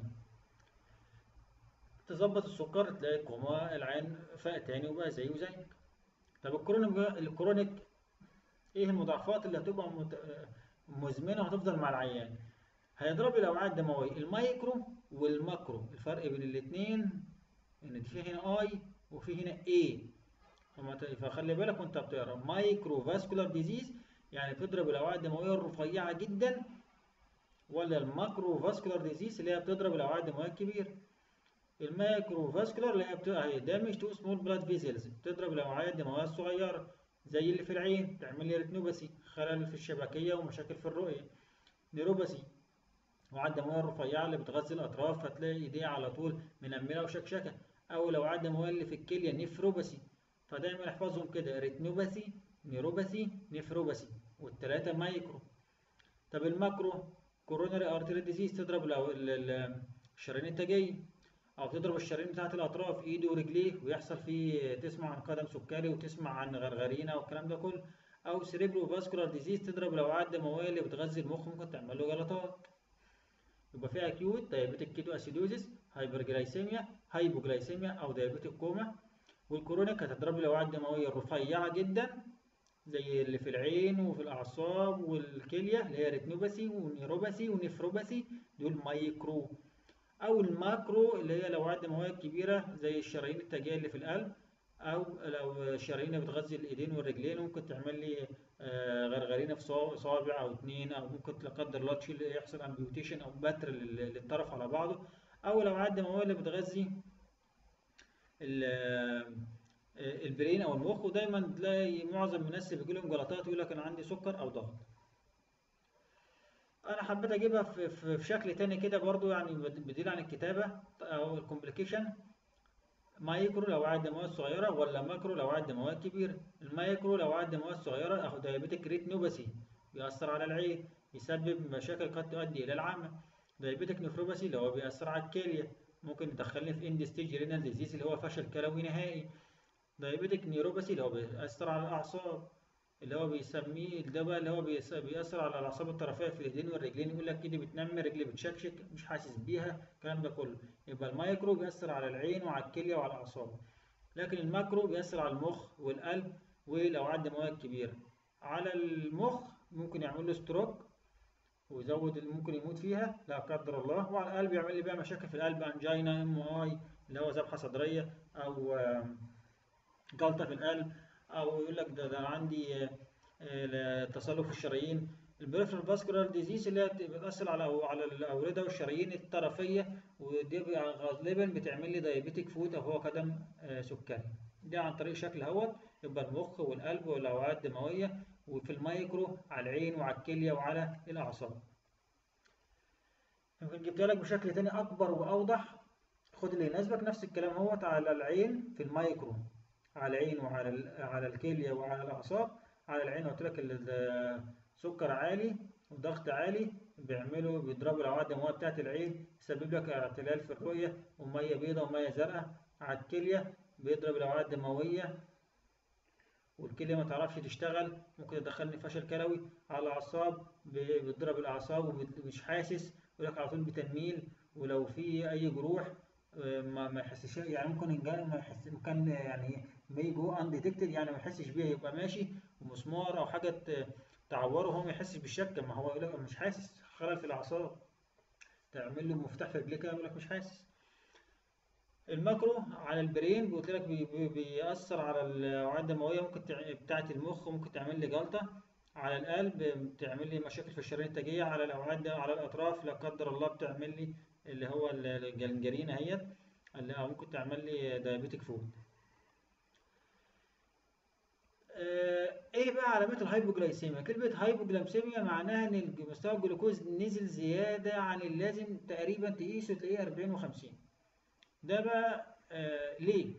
تظبط السكر تلاقي الكوما العين فاق تاني وبقى زيه زيك طب الكرونيك الكرونيك ايه المضاعفات اللي هتبقى مت- مزمنه وهتفضل مع العيان هيضرب الاوعيه الدمويه المايكرو والماكرو الفرق بين الاثنين ان في هنا اي وفي هنا اي فما ت- فخلي بالك وانت بتقرا مايكرو فاسكولار ديزيز يعني بتضرب الاوعيه الدمويه الرفيعه جدا ولا الماكرو فاسكولار ديزيز اللي هي بتضرب الاوعيه الدمويه الكبيره المايكرو فاسكولار اللي هي بتبقى دامج تو سمول بلاد فيزلز بتضرب الاوعيه الدمويه الصغيره زي اللي في العين تعمل لي ريتنوباسي خلل في الشبكيه ومشاكل في الرؤيه نيروباسي وعاء الدمويه الرفيعه اللي بتغذي الاطراف فتلاقي ايديها على طول منمله وشكشكه او لو عاد الدمويه اللي في الكليه نيفروباسي فدايما احفظهم كده ريتنوباسي نيروباسي نيفروباسي والثلاثه مايكرو طب الماكرو كوروناري ارتري ديزيز تضرب الأو- ال- ال- الشرايين التاجيه او تضرب الشرايين بتاعت الاطراف ايده ورجليه ويحصل فيه تسمع عن قدم سكري وتسمع عن غرغرينه والكلام ده كله او سيريبرو فاسكولار ديزيز تضرب الاوعيه الدمويه اللي بتغذي المخ ممكن تعمل له جلطات يبقى في اكيوت دايابيتيك كيتو اسيدوزيس هايبرجلايسيميا هايبوجلايسيميا او دايابيتيك كوما والكرونيك هتضرب الاوعيه الدمويه الرفيعه جدا زي اللي في العين وفي الاعصاب والكليه اللي هي ريتنوباسي ونيروباسي ونفروباسي دول مايكرو او الماكرو اللي هي الاوعيه الدمويه الكبيره زي الشرايين التاجيه اللي في القلب او لو الشرايين اللي بتغذي الايدين والرجلين ممكن تعمل لي آه، غرغرينه في صوا- صابع او اتنين او ممكن لا قدر الله تشيل يحصل امبيوتيشن او بتر لل- للطرف على بعضه او الاوعيه الدمويه اللي بتغذي ال- آه، البرين او المخ ودايما تلاقي معظم الناس اللي بيجي لهم جلطات يقول لك انا عندي سكر او ضغط انا حبيت اجيبها في, في, في شكل تاني كده برضو يعني بد- بديل عن الكتابه او الكومبليكيشن مايكرو الاوعيه الدمويه الصغيره ولا ماكرو الاوعيه الدمويه الكبيره المايكرو الاوعيه الدمويه الصغيره اهو دايابيتيك ريتنوباسي بيأثر على العين يسبب مشاكل قد تؤدي الى العمى دايابيتيك نفروباسي اللي هو بيأثر على الكليه ممكن يدخلني في اند ستيج رينال ديزيز اللي هو فشل كلوي نهائي دايابيتيك نيوروباثي اللي هو بيأثر على الأعصاب اللي هو بيسميه ده بقى اللي هو بيس- بيأثر على الأعصاب الطرفية في الإيدين والرجلين يقول لك إيدي بتنمي رجلي بتشكشك مش حاسس بيها الكلام ده كله يبقى المايكرو بيأثر على العين وعلى الكلية وعلى الأعصاب لكن الماكرو بيأثر على المخ والقلب والأوعية الدموية الكبيرة على المخ ممكن يعمل له ستروك ويزود ممكن يموت فيها لا قدر الله وعلى القلب يعمل لي بقى مشاكل في القلب انجينا ام اي اللي هو ذبحه صدريه او آم، جلطه في القلب او يقول لك ده, ده عندي آه، آه، تصلب في الشرايين البريفرال فاسكولار ديزيز اللي هي بتأثر على على الأوردة والشرايين الطرفية ودي بقى غالبا بتعمل لي دايابيتيك فوت أو هو قدم آه، سكري ده عن طريق شكل هوت يبقى المخ والقلب والأوعية الدموية وفي المايكرو على العين وعلى الكلية وعلى الأعصاب يمكن جبتها لك بشكل تاني أكبر وأوضح خد اللي يناسبك نفس الكلام هوت على العين في المايكرو على العين وعلى ال- على الكلية وعلى الأعصاب على العين قلت لك ال- سكر عالي وضغط عالي بيعملوا بيضربوا الأوعية الدموية بتاعة العين يسبب لك اعتلال في الرؤية ومية بيضاء ومية زرقاء على الكلية بيضرب الأوعية الدموية والكلية ما تعرفش تشتغل ممكن تدخلني فشل كلوي على الأعصاب بي- بيضرب الأعصاب ومش حاسس يقول لك على طول بتنميل ولو في أي جروح آه، ما ما يحسش يعني ممكن ينجرح ما يحس ممكن يعني may go undetected يعني ما يحسش بيها يبقى ماشي ومسمار أو حاجة ت- تعوره وهو ما يحسش بالشكة ما هو يقول لك مش حاسس خلل في الأعصاب تعمل له مفتاح في رجليه كده يقول لك مش حاسس الماكرو على البرين قلت لك بي بي بيأثر على الأوعية الدموية ممكن تع- بتاعة المخ ممكن تعمل لي جلطة على القلب بتعمل لي مشاكل في الشرايين التاجية على الأوعية الد- على الأطراف لا قدر الله بتعمل لي اللي هو ال- الجنجرين اهيت اللي أو ممكن تعمل لي دايابيتيك فود آه، ايه بقى علامات الهايبوجلايسيميا كلمة هايبوجلايسيميا معناها ان الج- مستوى الجلوكوز نزل زيادة عن اللازم تقريبا تقيسه تلاقيه 40 و50 ده بقى آه ليه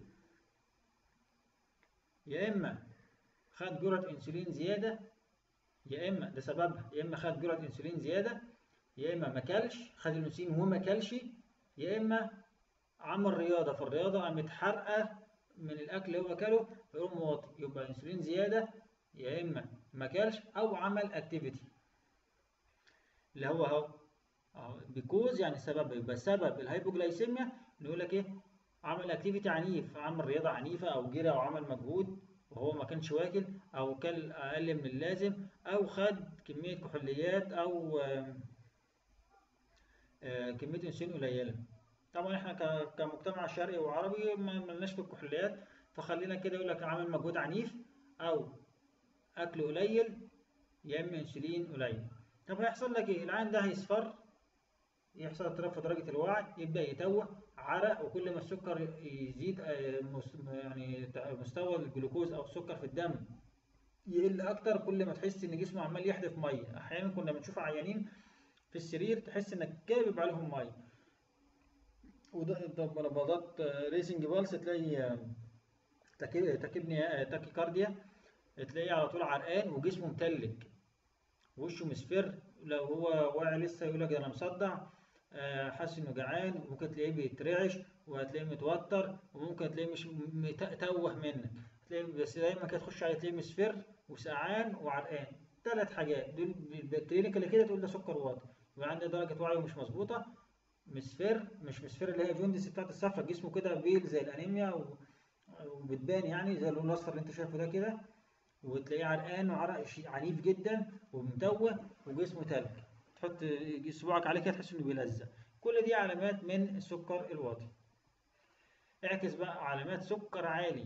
يا اما خد جرعة انسولين زيادة يا اما ده سببها يا اما خد جرعة انسولين زيادة يا اما ما كلش خد الانسولين وما كلش يا اما عمل رياضة فالرياضة قامت حرقة من الاكل اللي هو اكله فيقوم مواطي يبقى انسولين زيادة يا اما ما كلش او عمل اكتيفيتي اللي هو اهو اهو بيكوز يعني سبب يبقى سبب الهايبوجلايسيميا نقول لك ايه عمل اكتيفيتي عنيف عمل رياضه عنيفه او جرى او عمل مجهود وهو ما كانش واكل او كل اقل من اللازم او خد كميه كحوليات او آم، آه، كميه انسولين قليله طبعا احنا ك- كمجتمع شرقي وعربي ما ملناش في الكحوليات فخلينا كده يقول لك عامل مجهود عنيف او اكل قليل يا اما انسولين قليل طب هيحصل لك ايه العين ده هيصفر يحصل اضطراب في درجه الوعي يبدا يتوه عرق وكل ما السكر يزيد آه، مس- يعني ت- مستوى الجلوكوز او السكر في الدم يقل اكتر كل ما تحس ان جسمه عمال يحدف ميه احيانا كنا بنشوف عيانين في السرير تحس انك كابب عليهم ميه وده ده نبضات ريسنج بالس تلاقي آه، تاكي- تاكيبنيا تاكيكارديا تلاقيه على طول عرقان وجسمه متلج وشه مصفر لو هو واعي لسه يقول لك ده انا مصدع آه، حاسس انه جعان ممكن تلاقيه بيترعش وهتلاقيه متوتر وممكن تلاقيه مش متوه منك تلاقيه بس دايما كده تخش عليه تلاقيه مصفر وسقعان وعرقان ثلاث حاجات دول بالكلينيكال كده تقول ده سكر واطي يبقى عنده درجه وعيه مش مظبوطه مصفر مش مصفر اللي هي جوندس بتاعت الصفرة جسمه كده بيل زي الانيميا و- وبتبان يعني زي اللون الاصفر اللي انت شايفه ده كده وتلاقيه عرقان وعرق شي- عنيف جدا ومتوه وجسمه تلج تحط صباعك عليه كده تحس انه بيلزق كل دي علامات من السكر الواطي اعكس بقى علامات سكر عالي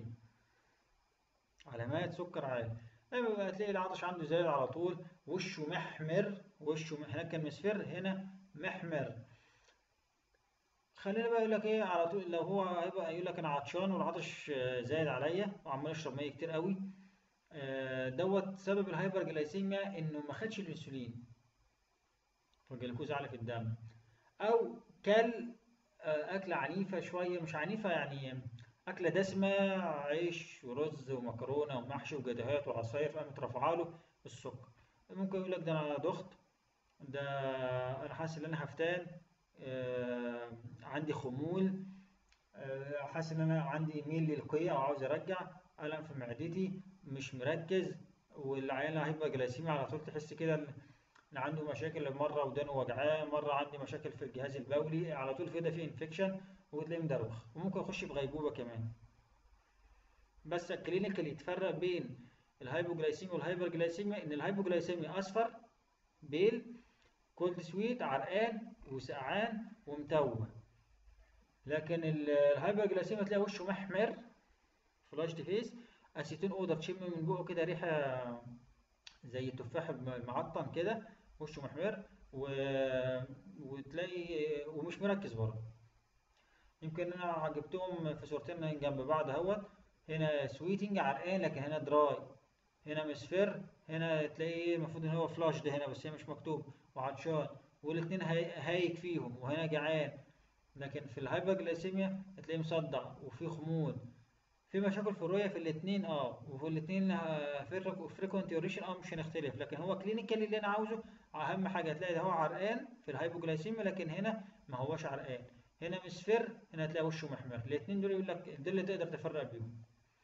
علامات سكر عالي ايوه بقى تلاقي العطش عنده زايد على طول وشه محمر وشه م- هناك كان مصفر هنا محمر خلينا بقى يقول لك ايه على طول لو هو هيبقى يقول لك انا عطشان والعطش آه، زايد عليا وعمال اشرب ميه كتير قوي آه، دوت سبب الهايبر جلايسيميا انه ما خدش الانسولين فالجلوكوز عالي في الدم او كل آه، اكله عنيفه شويه مش عنيفه يعني اكله دسمه عيش ورز ومكرونه ومحشي وجديهات وعصاير فقامت رافعه له السكر ممكن يقول لك ده انا ضغط ده انا حاسس ان انا هفتان آه، عندي خمول آه، حاسس ان انا عندي ميل للقيء او عاوز ارجع الم في معدتي مش مركز والعيان هيبقى جلايسيميا على طول تحس كده ان إن عنده مشاكل مره ودانه وجعاه مره عندي مشاكل في الجهاز البولي على طول كده في انفكشن وتلاقيه مدروخ وممكن يخش في غيبوبه كمان بس الكلينيكال يتفرق بين الهايبوجلايسيميا والهايبرجلايسيميا ان الهايبوجلايسيميا اصفر بيل كولد سويت عرقان وسقعان ومتوه لكن ال- الهايبرجلايسيميا تلاقي وشه محمر فلاش فيس اسيتون اودر تشم من بقه كده ريحه زي التفاح المعطن كده وشه محمر و... وتلاقي ومش مركز برضه يمكن انا جبتهم في صورتين جنب بعض اهوت هنا سويتنج عرقان لكن هنا دراي هنا مصفر هنا تلاقي المفروض ان هو فلاش ده هنا بس هي مش مكتوب وعطشان والاثنين هايج فيهم وهنا جعان لكن في الهايبرجلايسيميا هتلاقيه مصدع وفي خمول في مشاكل في الرؤية في الاثنين اه وفي الاثنين فريكونت يوريشن اه مش هنختلف لكن هو كلينيكال اللي انا عاوزه اهم حاجة هتلاقي ده هو عرقان في الهايبوجلايسيميا لكن هنا ما هوش عرقان هنا مصفر هنا هتلاقي وشه محمر الاثنين دول يقول لك دول اللي تقدر تفرق بيهم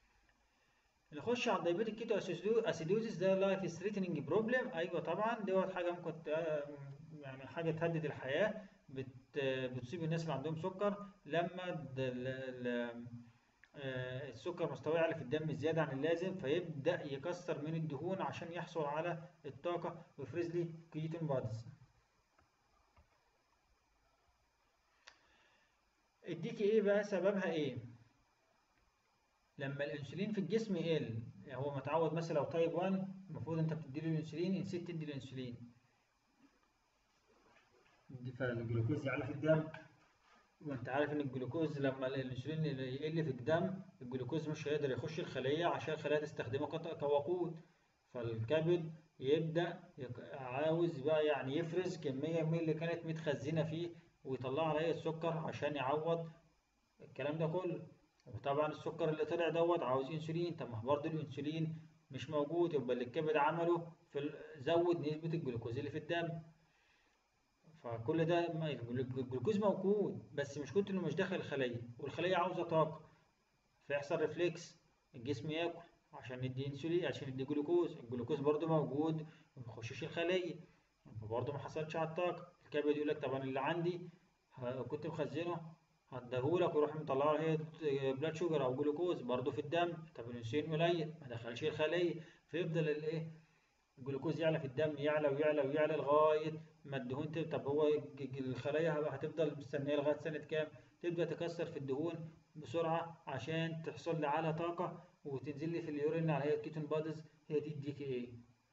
نخش على الدايبيتيك كيتو اسيدوزيس ده لايف ثريتنينج بروبلم ايوه طبعا دوت حاجه ممكن ت- يعني حاجه تهدد الحياه بت بتصيب الناس اللي عندهم سكر لما د- ال- ال- آه، السكر مستواه يعلى في الدم زياده عن اللازم فيبدا يكسر من الدهون عشان يحصل على الطاقه ويفرز لي كيتون بادز اديكي ايه بقى سببها ايه لما الانسولين في الجسم يقل يعني هو متعود مثلا لو تايب 1 المفروض انت بتديله الانسولين نسيت تدي الانسولين دي فالجلوكوز يعلى في الدم وانت عارف ان الجلوكوز لما الانسولين يقل في الدم الجلوكوز مش هيقدر يخش الخليه عشان الخليه تستخدمه كط- كوقود فالكبد يبدا يك- عاوز بقى يعني يفرز كميه من اللي كانت متخزنه فيه ويطلعها على هيئه السكر عشان يعوض الكلام ده كله وطبعا السكر اللي طلع دوت عاوز انسولين طب ما هو برضه الانسولين مش موجود يبقى اللي الكبد عمله في ال- زود نسبة الجلوكوز اللي في الدم فكل ده ما- الجلو- الجلوكوز موجود بس مش كنت انه مش داخل الخلية والخلية عاوزة طاقة فيحصل ريفلكس الجسم ياكل عشان يدي انسولين عشان يدي جلوكوز الجلوكوز برضه موجود ما بيخشش الخلية برضه ما حصلش على الطاقة الكبد يقول لك طب انا اللي عندي ه- كنت مخزنه هديهولك ويروح مطلع له هي بلاد شوجر او جلوكوز برضه في الدم طب الانسولين قليل ما دخلش الخليه فيفضل الايه الجلوكوز يعلى في الدم يعلى ويعلى ويعلى لغايه ما الدهون تب... طب هو الج- الج- الخلايا هبقى هتفضل مستنيه لغايه سنه كام تبدا تكسر في الدهون بسرعه عشان تحصل لي على طاقه وتنزل لي في اليورين على هي الكيتون بادز هي دي الدي ايه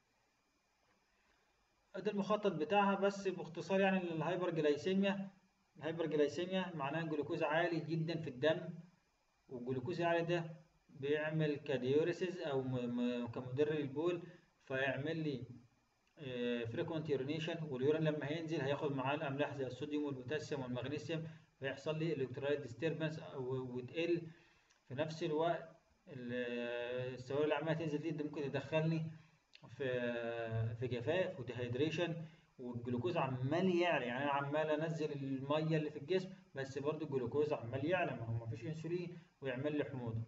ده المخطط بتاعها بس باختصار يعني الهايبر جلايسيميا الهايبر جلايسيميا معناها جلوكوز عالي جدا في الدم والجلوكوز العالي ده بيعمل كديوريسيس او م- م- كمدر للبول فيعمل لي فريكونت يورينيشن واليورين لما هينزل هياخد معاه الاملاح زي الصوديوم والبوتاسيوم والمغنيسيوم فيحصل لي الكترولايت ديستربنس وتقل في نفس الوقت ال- السوائل اللي عماله تنزل دي ممكن تدخلني في في جفاف وديهايدريشن والجلوكوز عمال يعلى يعني انا عمال انزل الميه اللي في الجسم بس برضو الجلوكوز عمال يعلى ما هو مفيش انسولين ويعمل لي حموضه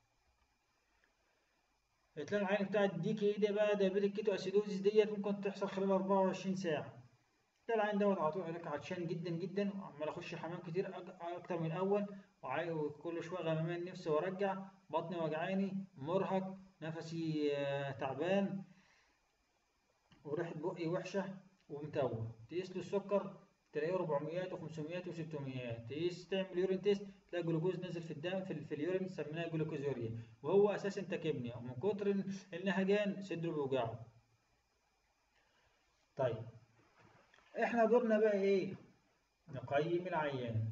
تلاقي العين بتاع الدي كي ده بقى دايابيتيك كيتو اسيدوزيس ديت ممكن تحصل خلال 24 ساعه تلاقي العين دوت على طول عليك عطشان جدا جدا وعمال اخش حمام كتير أك- اكتر من الاول وعاي- وكل شويه غمامان نفسي وارجع بطني وجعاني مرهق نفسي آه، تعبان وريحه بقي وحشه ومتوه تقيس له السكر تلاقيه 400 و500 و600 تقيس تعمل يورين تيست تلاقي جلوكوز نزل في الدم في, ال- في اليورين سميناها جلوكوزوريا وهو اساسا تكبني ومن كتر ال- النهجان صدره بيوجعه طيب احنا دورنا بقى ايه نقيم العيان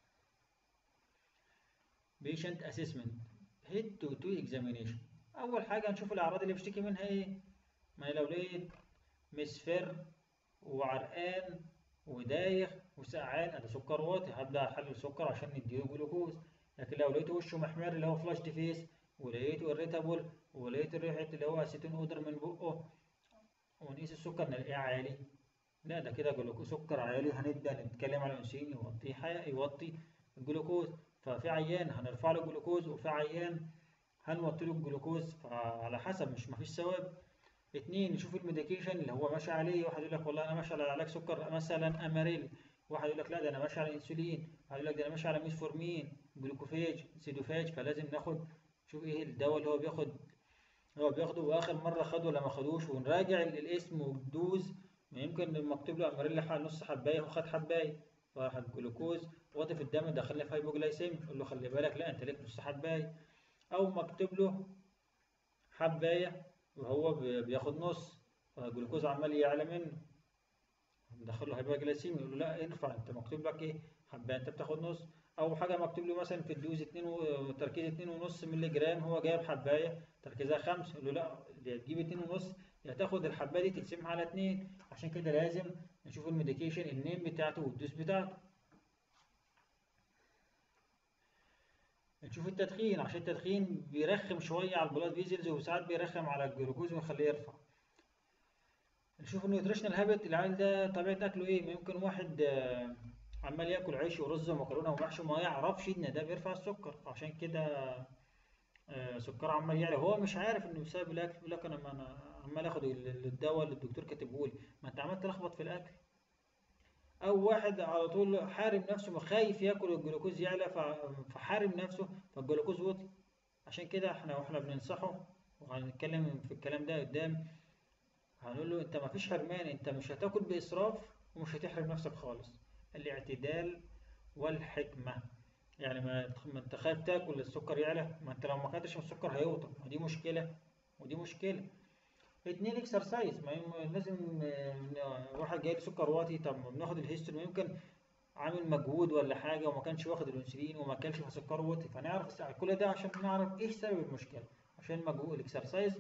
patient assessment head to toe examination اول حاجه هنشوف الاعراض اللي بيشتكي منها ايه ما لو لقيت مصفر وعرقان ودايخ وسقعان ادي سكر واطي هبدا احلل سكر عشان نديله جلوكوز لكن لو لقيته وشه محمر اللي هو فلاش فيس ولقيته irritable ولقيت ريحه اللي هو اسيتون اودر من بقه ونقيس السكر نلاقيه عالي لا ده كده جلوكوز سكر عالي هنبدا نتكلم على الانسولين يوطي حي... يوطي الجلوكوز ففي عيان هنرفع له الجلوكوز وفي عيان هنوطي له الجلوكوز فعلى حسب مش مفيش ثواب اتنين نشوف الميديكيشن اللي هو ماشي عليه واحد يقول لك والله انا ماشي على علاج سكر مثلا اماريل واحد يقول لك لا ده انا ماشي على انسولين واحد يقول لك ده انا ماشي على ميسفورمين جلوكوفاج سيدوفاج فلازم ناخد شوف ايه الدواء اللي هو بياخد هو بياخده واخر مره خده ولا ما خدوش ونراجع ال- الاسم والدوز يمكن مكتوب له اماريل حق نص حبايه وخد حبايه فراح الجلوكوز واطي في الدم دخلنا في هايبوجلايسيميا يقول له خلي بالك لا انت ليك نص حبايه او مكتوب له حبايه وهو بي- بياخد نص فالجلوكوز عمال يعلى منه مدخله هايبوجلايسيميا يقول له لا ارفع انت مكتوب لك ايه حبايه انت بتاخد نص او حاجه مكتوب له مثلا في الدوز 2 و- تركيز 2.5 مللي جرام هو جايب حبايه تركيزها 5 يقول له لا دي هتجيب 2.5 يا تاخد الحبايه دي تقسمها على 2 عشان كده لازم نشوف الميديكيشن النيم بتاعته والدوز بتاعته نشوف التدخين عشان التدخين بيرخم شويه على البلاد فيزلز وساعات بيرخم على الجلوكوز ويخليه يرفع نشوف النيوتريشنال هابت العيال ده طبيعه اكله ايه ممكن واحد آه، عمال ياكل عيش ورز ومكرونه ومحشي وما يعرفش ان ده بيرفع السكر عشان كده آه، سكر عمال يعلى هو مش عارف انه بسبب الاكل يقول لك انا ما انا عمال اخد ال- الدواء اللي الدكتور كاتبه لي ما انت عمال تلخبط في الاكل او واحد على طول حارم نفسه خايف ياكل الجلوكوز يعلى ف- فحارم نفسه فالجلوكوز وطي عشان كده احنا واحنا بننصحه وهنتكلم في الكلام ده قدام هنقول له انت ما فيش حرمان انت مش هتاكل باسراف ومش هتحرم نفسك خالص الاعتدال والحكمة يعني ما ما انت خايف تاكل السكر يعلى ما انت لو ما اكلتش السكر هيوطى ودي مشكلة ودي مشكلة اتنين اكسرسايز ما يم- لازم آه، واحد جاي له سكر واطي طب ما بناخد الهيستوري ما يمكن عامل مجهود ولا حاجة وما كانش واخد الانسولين وما كانش فسكره واطي فنعرف الساعة كل ده عشان نعرف ايه سبب المشكلة عشان مجهود الاكسرسايز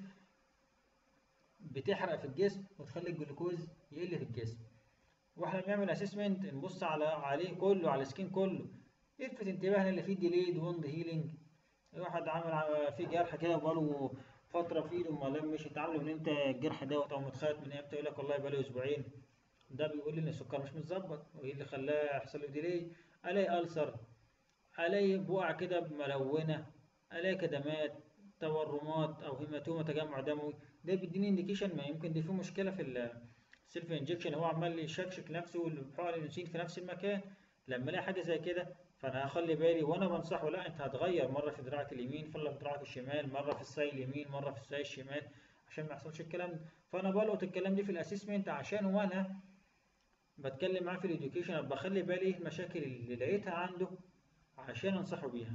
بتحرق في الجسم وتخلي الجلوكوز يقل في الجسم واحنا بنعمل اسسمنت نبص على عليه كله على السكين كله يلفت انتباهنا اللي فيه ديليد ووند هيلينج واحد عامل ع- فيه جرح كده بقاله فترة في ايده ما لمش انت عامله من امتى الجرح دوت او متخيط من امتى يقول لك والله بقاله اسبوعين ده بيقول لي ان السكر مش متظبط وايه اللي خلاه يحصل له ديلي الاقي ألسر الاقي بقع كده ملونة الاقي كدمات تورمات او هيماتوما تجمع دموي ده بيديني انديكيشن ما يمكن دي فيه مشكلة في السيلف انجكشن هو عمال يشكشك نفسه والحقن الانسولين في نفس المكان لما الاقي حاجة زي كده فانا هخلي بالي وانا بنصحه لا انت هتغير مره في دراعك اليمين مره في دراعك الشمال مره في الساي اليمين مره في الساي الشمال عشان ما يحصلش الكلام ده فانا بلقط الكلام ده في الاسسمنت عشان وانا بتكلم معاه في الاديوكيشن بخلي بالي ايه المشاكل اللي لقيتها عنده عشان انصحه بيها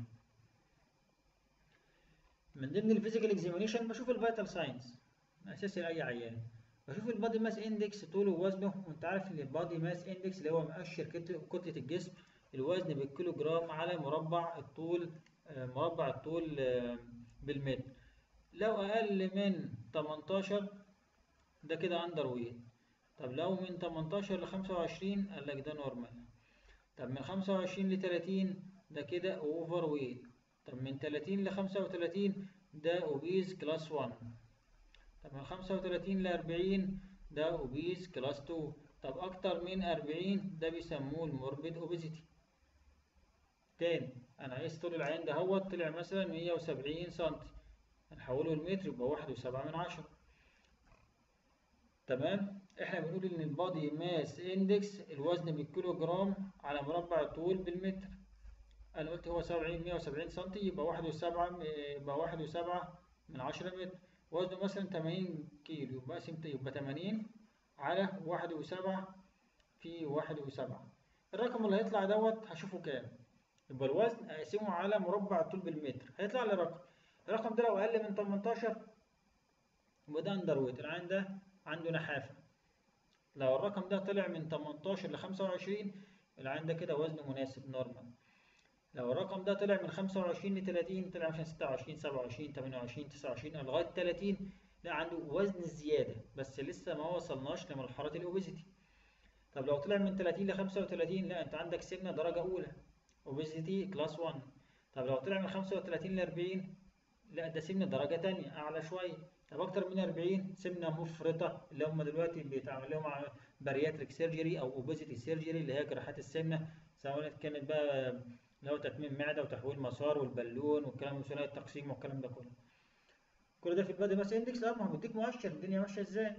من ضمن الفيزيكال اكزامينيشن بشوف الفيتال ساينس اساسي لاي عيان بشوف البادي ماس اندكس طوله ووزنه وانت عارف ان البادي ماس اندكس اللي هو مؤشر كتله الجسم الوزن بالكيلو جرام على مربع الطول مربع الطول بالمتر لو اقل من 18 ده كده اندر ويت طب لو من 18 ل 25 قال لك ده نورمال طب من 25 ل 30 ده كده اوفر ويت طب من 30 ل 35 ده اوبيز كلاس 1 طب من 35 ل 40 ده اوبيز كلاس 2 طب اكتر من 40 ده بيسموه الموربيد اوبيزيتي تاني انا عايز طول العين ده هو طلع مثلا 170 سم هنحوله لمتر يبقى واحد وسبعة من عشرة تمام احنا بنقول ان البادي ماس اندكس الوزن بالكيلو جرام على مربع الطول بالمتر انا قلت هو 70 170 سم يبقى واحد وسبعة يبقى واحد وسبعة من عشرة متر وزنه مثلا 80 كيلو يبقى قسمت يبقى 80 على واحد وسبعة في واحد وسبعة الرقم اللي هيطلع دوت هشوفه كام يبقى الوزن اقسمه على مربع الطول بالمتر هيطلع لي رقم الرقم ده لو اقل من 18 يبقى ده اندر ويت العين ده عنده نحافه لو الرقم ده طلع من 18 ل 25 العين ده كده وزنه مناسب نورمال لو الرقم ده طلع من 25 ل 30 طلع مثلا 26 27 28 29 لغايه 30 لا عنده وزن زياده بس لسه ما وصلناش لمرحله الاوبيزيتي طب لو طلع من 30 ل 35 لا انت عندك سمنه درجه اولى اوبيزيتي كلاس 1 طب لو طلع من 35 ل 40 لا ده سمنه درجه تانية اعلى شويه طب اكتر من 40 سمنه مفرطه اللي هم دلوقتي بيتعمل لهم بارياتريك سيرجري او اوبيزيتي سيرجري اللي هي جراحات السمنه سواء كانت بقى اللي هو تكميم معده وتحويل مسار والبالون والكلام وثنائي التقسيم والكلام ده كله كل ده في البادي ماس اندكس لا ما هو بيديك مؤشر الدنيا ماشيه ازاي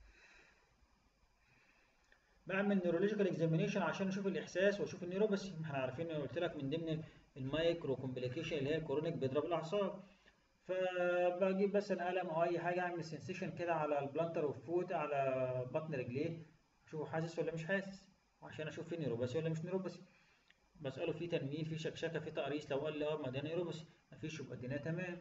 بعمل نيورولوجيكال اكزامينيشن عشان اشوف الاحساس واشوف النيوروباثي احنا عارفين قلت لك من ضمن المايكرو كومبليكيشن اللي هي الكورونيك بيضرب الاعصاب فبجيب مثلا قلم او اي حاجه اعمل سنسيشن كده على البلانتر والفوت على بطن رجليه اشوفه حاسس ولا مش حاسس عشان اشوف فيه نيوروباثي ولا مش نيوروباثي بساله في تنميل في شكشكه في تقريص لو قال لي اه ما ده نيوروباثي مفيش يبقى الدنيا تمام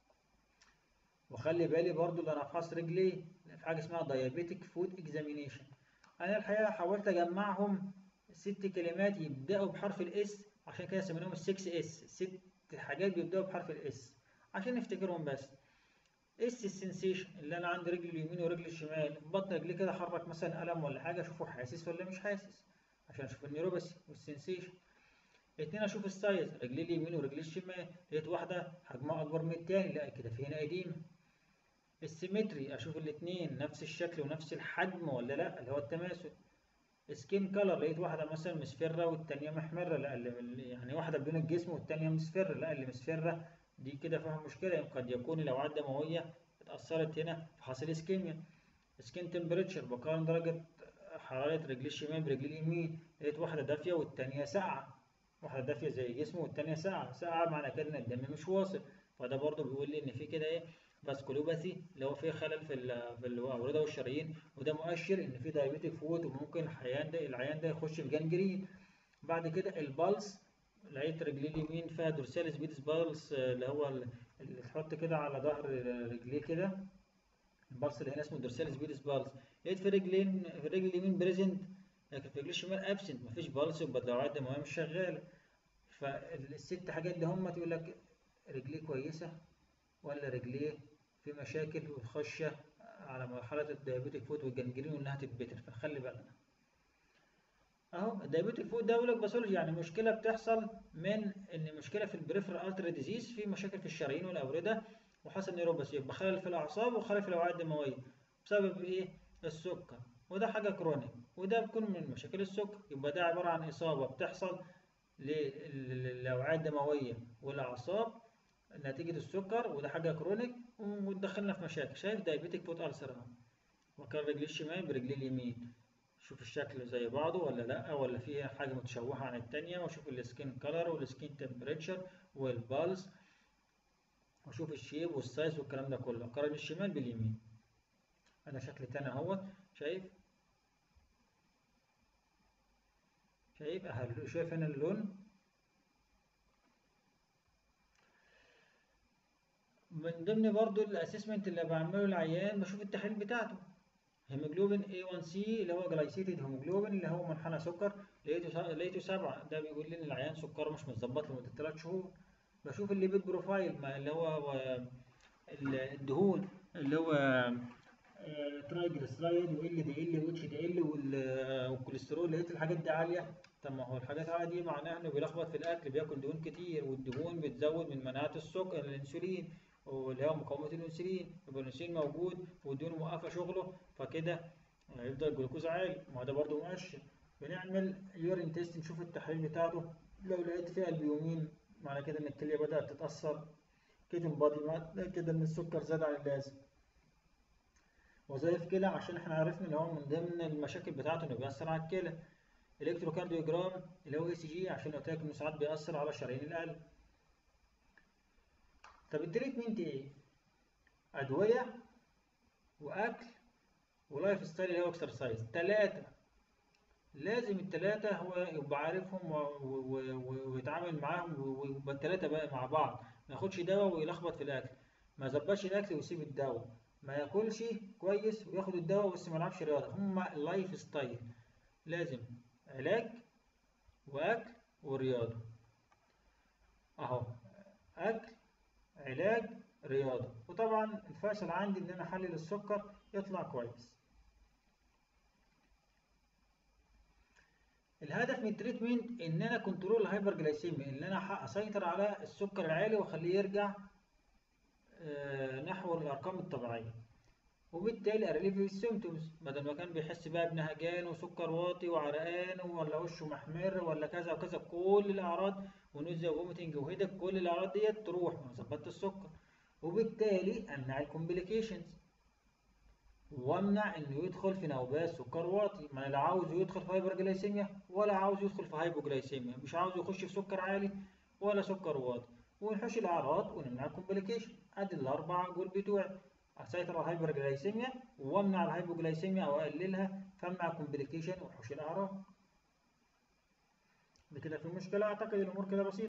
وخلي بالي برضو اللي انا افحص رجليه في حاجه اسمها دايابيتك فود اكزامينيشن انا الحقيقه حاولت اجمعهم ست كلمات يبداوا بحرف الاس عشان كده سميناهم السكس اس ست حاجات بيبداوا بحرف الاس عشان نفتكرهم بس اس السنسيشن اللي انا عندي رجل اليمين ورجل الشمال بطن رجلي كده حرك مثلا قلم ولا حاجه اشوفه حاسس ولا مش حاسس عشان اشوف النيوروباثي والسنسيشن اتنين اشوف السايز رجلي اليمين ورجلي الشمال لقيت واحده حجمها اكبر من التاني لا كده في هنا قديمه السيمتري اشوف الاتنين نفس الشكل ونفس الحجم ولا لا اللي هو التماثل سكين كلر لقيت واحده مثلا مصفره والتانيه محمره لا يعني واحده بدون الجسم والتانيه مصفره لا اللي مصفره دي كده فيها مشكله قد يكون الاوعيه الدمويه اتاثرت هنا فحصل اسكيميا سكين تمبريتشر بقارن درجه حراره رجلي الشمال برجلي اليمين لقيت واحده دافيه والتانيه ساقعه واحده دافيه زي جسمه والتانيه ساقعه ساقعه معنى كده ان الدم مش واصل فده برضو بيقول لي ان في كده ايه فاسكولوباثي اللي هو فيه خلل في في الاورده والشرايين وده مؤشر ان في دايابيتيك فوت وممكن العيان ده العيان ده يخش في جنجرين بعد كده البلس لقيت رجليه اليمين فيها دورساليس بيتس بالس اللي هو اللي تحط كده على ظهر رجليه كده البلس اللي هنا اسمه دورساليس بيتس بالس لقيت في رجلين في الرجل اليمين بريزنت لكن في رجل الشمال ابسنت مفيش بالس يبقى الاوعيه الدمويه مش شغاله فالست حاجات دي هم تقول لك رجليه كويسه ولا رجليه في مشاكل وتخش على مرحلة الدايابيتيك فوت والجنجرين وإنها تتبتر فخلي بالنا. أهو الدايابيتيك فوت ده بيقول لك باثولوجي يعني مشكلة بتحصل من إن مشكلة في البريفرال ألتر ديزيز في مشاكل في الشرايين والأوردة وحصل نيوروباثي يبقى خلل في الأعصاب وخلل في الأوعية الدموية بسبب إيه؟ السكر وده حاجة كرونيك وده بيكون من مشاكل السكر يبقى ده عبارة عن إصابة بتحصل للأوعية الدموية والأعصاب نتيجة السكر وده حاجة كرونيك وتدخلنا في مشاكل شايف دايبيتك فوت ألسر أهو وكان رجلي الشمال برجلي اليمين شوف الشكل زي بعضه ولا لا ولا فيه حاجة متشوهة عن التانية وشوف السكين كلر والسكين تمبريتشر والبالز وشوف الشيب والسايز والكلام ده كله قارن الشمال باليمين انا شكل تاني اهوت شايف شايف أهل شايف هنا اللون من ضمن برضو الاسسمنت اللي بعمله العيان بشوف التحاليل بتاعته هيموجلوبين A1C اللي هو جلايسيتد هيموجلوبين اللي هو منحنى سكر لقيته لقيته سبعة ده بيقول لي ان العيان سكره مش متظبط لمدة ثلاث شهور بشوف الليبيد بروفايل ما اللي هو الدهون اللي هو ترايجلسرايد وال دي ال واتش دي ال والكوليسترول لقيت الحاجات دي عاليه طب ما هو الحاجات العاليه دي معناها انه بيلخبط في الاكل بياكل دهون كتير والدهون بتزود من مناعه السكر الانسولين واللي هو مقاومه الانسولين يبقى الانسولين موجود والدهون موقفه شغله فكده هيفضل الجلوكوز عالي ما ده برضه مؤشر بنعمل يورين تيست نشوف التحليل بتاعته لو لقيت فيه البيومين معنى كده ان الكليه بدات تتاثر كيتون بادي معنى كده ان السكر زاد عن اللازم وظائف كلى عشان احنا عرفنا اللي هو من ضمن المشاكل بتاعته انه بيأثر على الكلى الكتروكارديوجرام اللي هو اي سي جي عشان قلت لك انه ساعات بيأثر على شرايين القلب طب التريتمنت ايه؟ ادويه واكل ولايف ستايل اللي هو اكسرسايز ثلاثه لازم الثلاثه هو يبقى عارفهم ويتعامل معاهم ويبقى الثلاثه بقى مع بعض ما ياخدش دواء ويلخبط في الاكل ما يظبطش الاكل ويسيب الدواء ما ياكلش كويس وياخد الدواء بس ما يلعبش رياضه هما لايف ستايل لازم علاج واكل ورياضه اهو اكل علاج رياضه وطبعا الفيصل عندي ان انا احلل السكر يطلع كويس الهدف من التريتمنت ان انا كنترول الهايبر جلايسيميا ان انا اسيطر على السكر العالي واخليه يرجع نحو الارقام الطبيعيه وبالتالي اريليف السيمتومز بدل ما كان بيحس بقى بنهجان وسكر واطي وعرقان ولا وشه محمر ولا كذا وكذا كل الاعراض ونوزيا وفوميتنج وهيدك كل الاعراض ديت تروح ما ظبطت السكر وبالتالي امنع الكومبليكيشنز وامنع انه يدخل في نوبات سكر واطي ما انا لا عاوز يدخل في هايبرجلايسيميا ولا عاوز يدخل في هايبوجلايسيميا مش عاوز يخش في سكر عالي ولا سكر واطي ونحوش الاعراض ونمنع الكومبليكيشن ادي الاربع جول بتوعي اسيطر على الهايبرجلايسيميا وامنع الهايبوجلايسيميا او اقللها فامنع الكومبليكيشن واحوش الاعراض بكده في مشكله اعتقد الامور كده بسيطه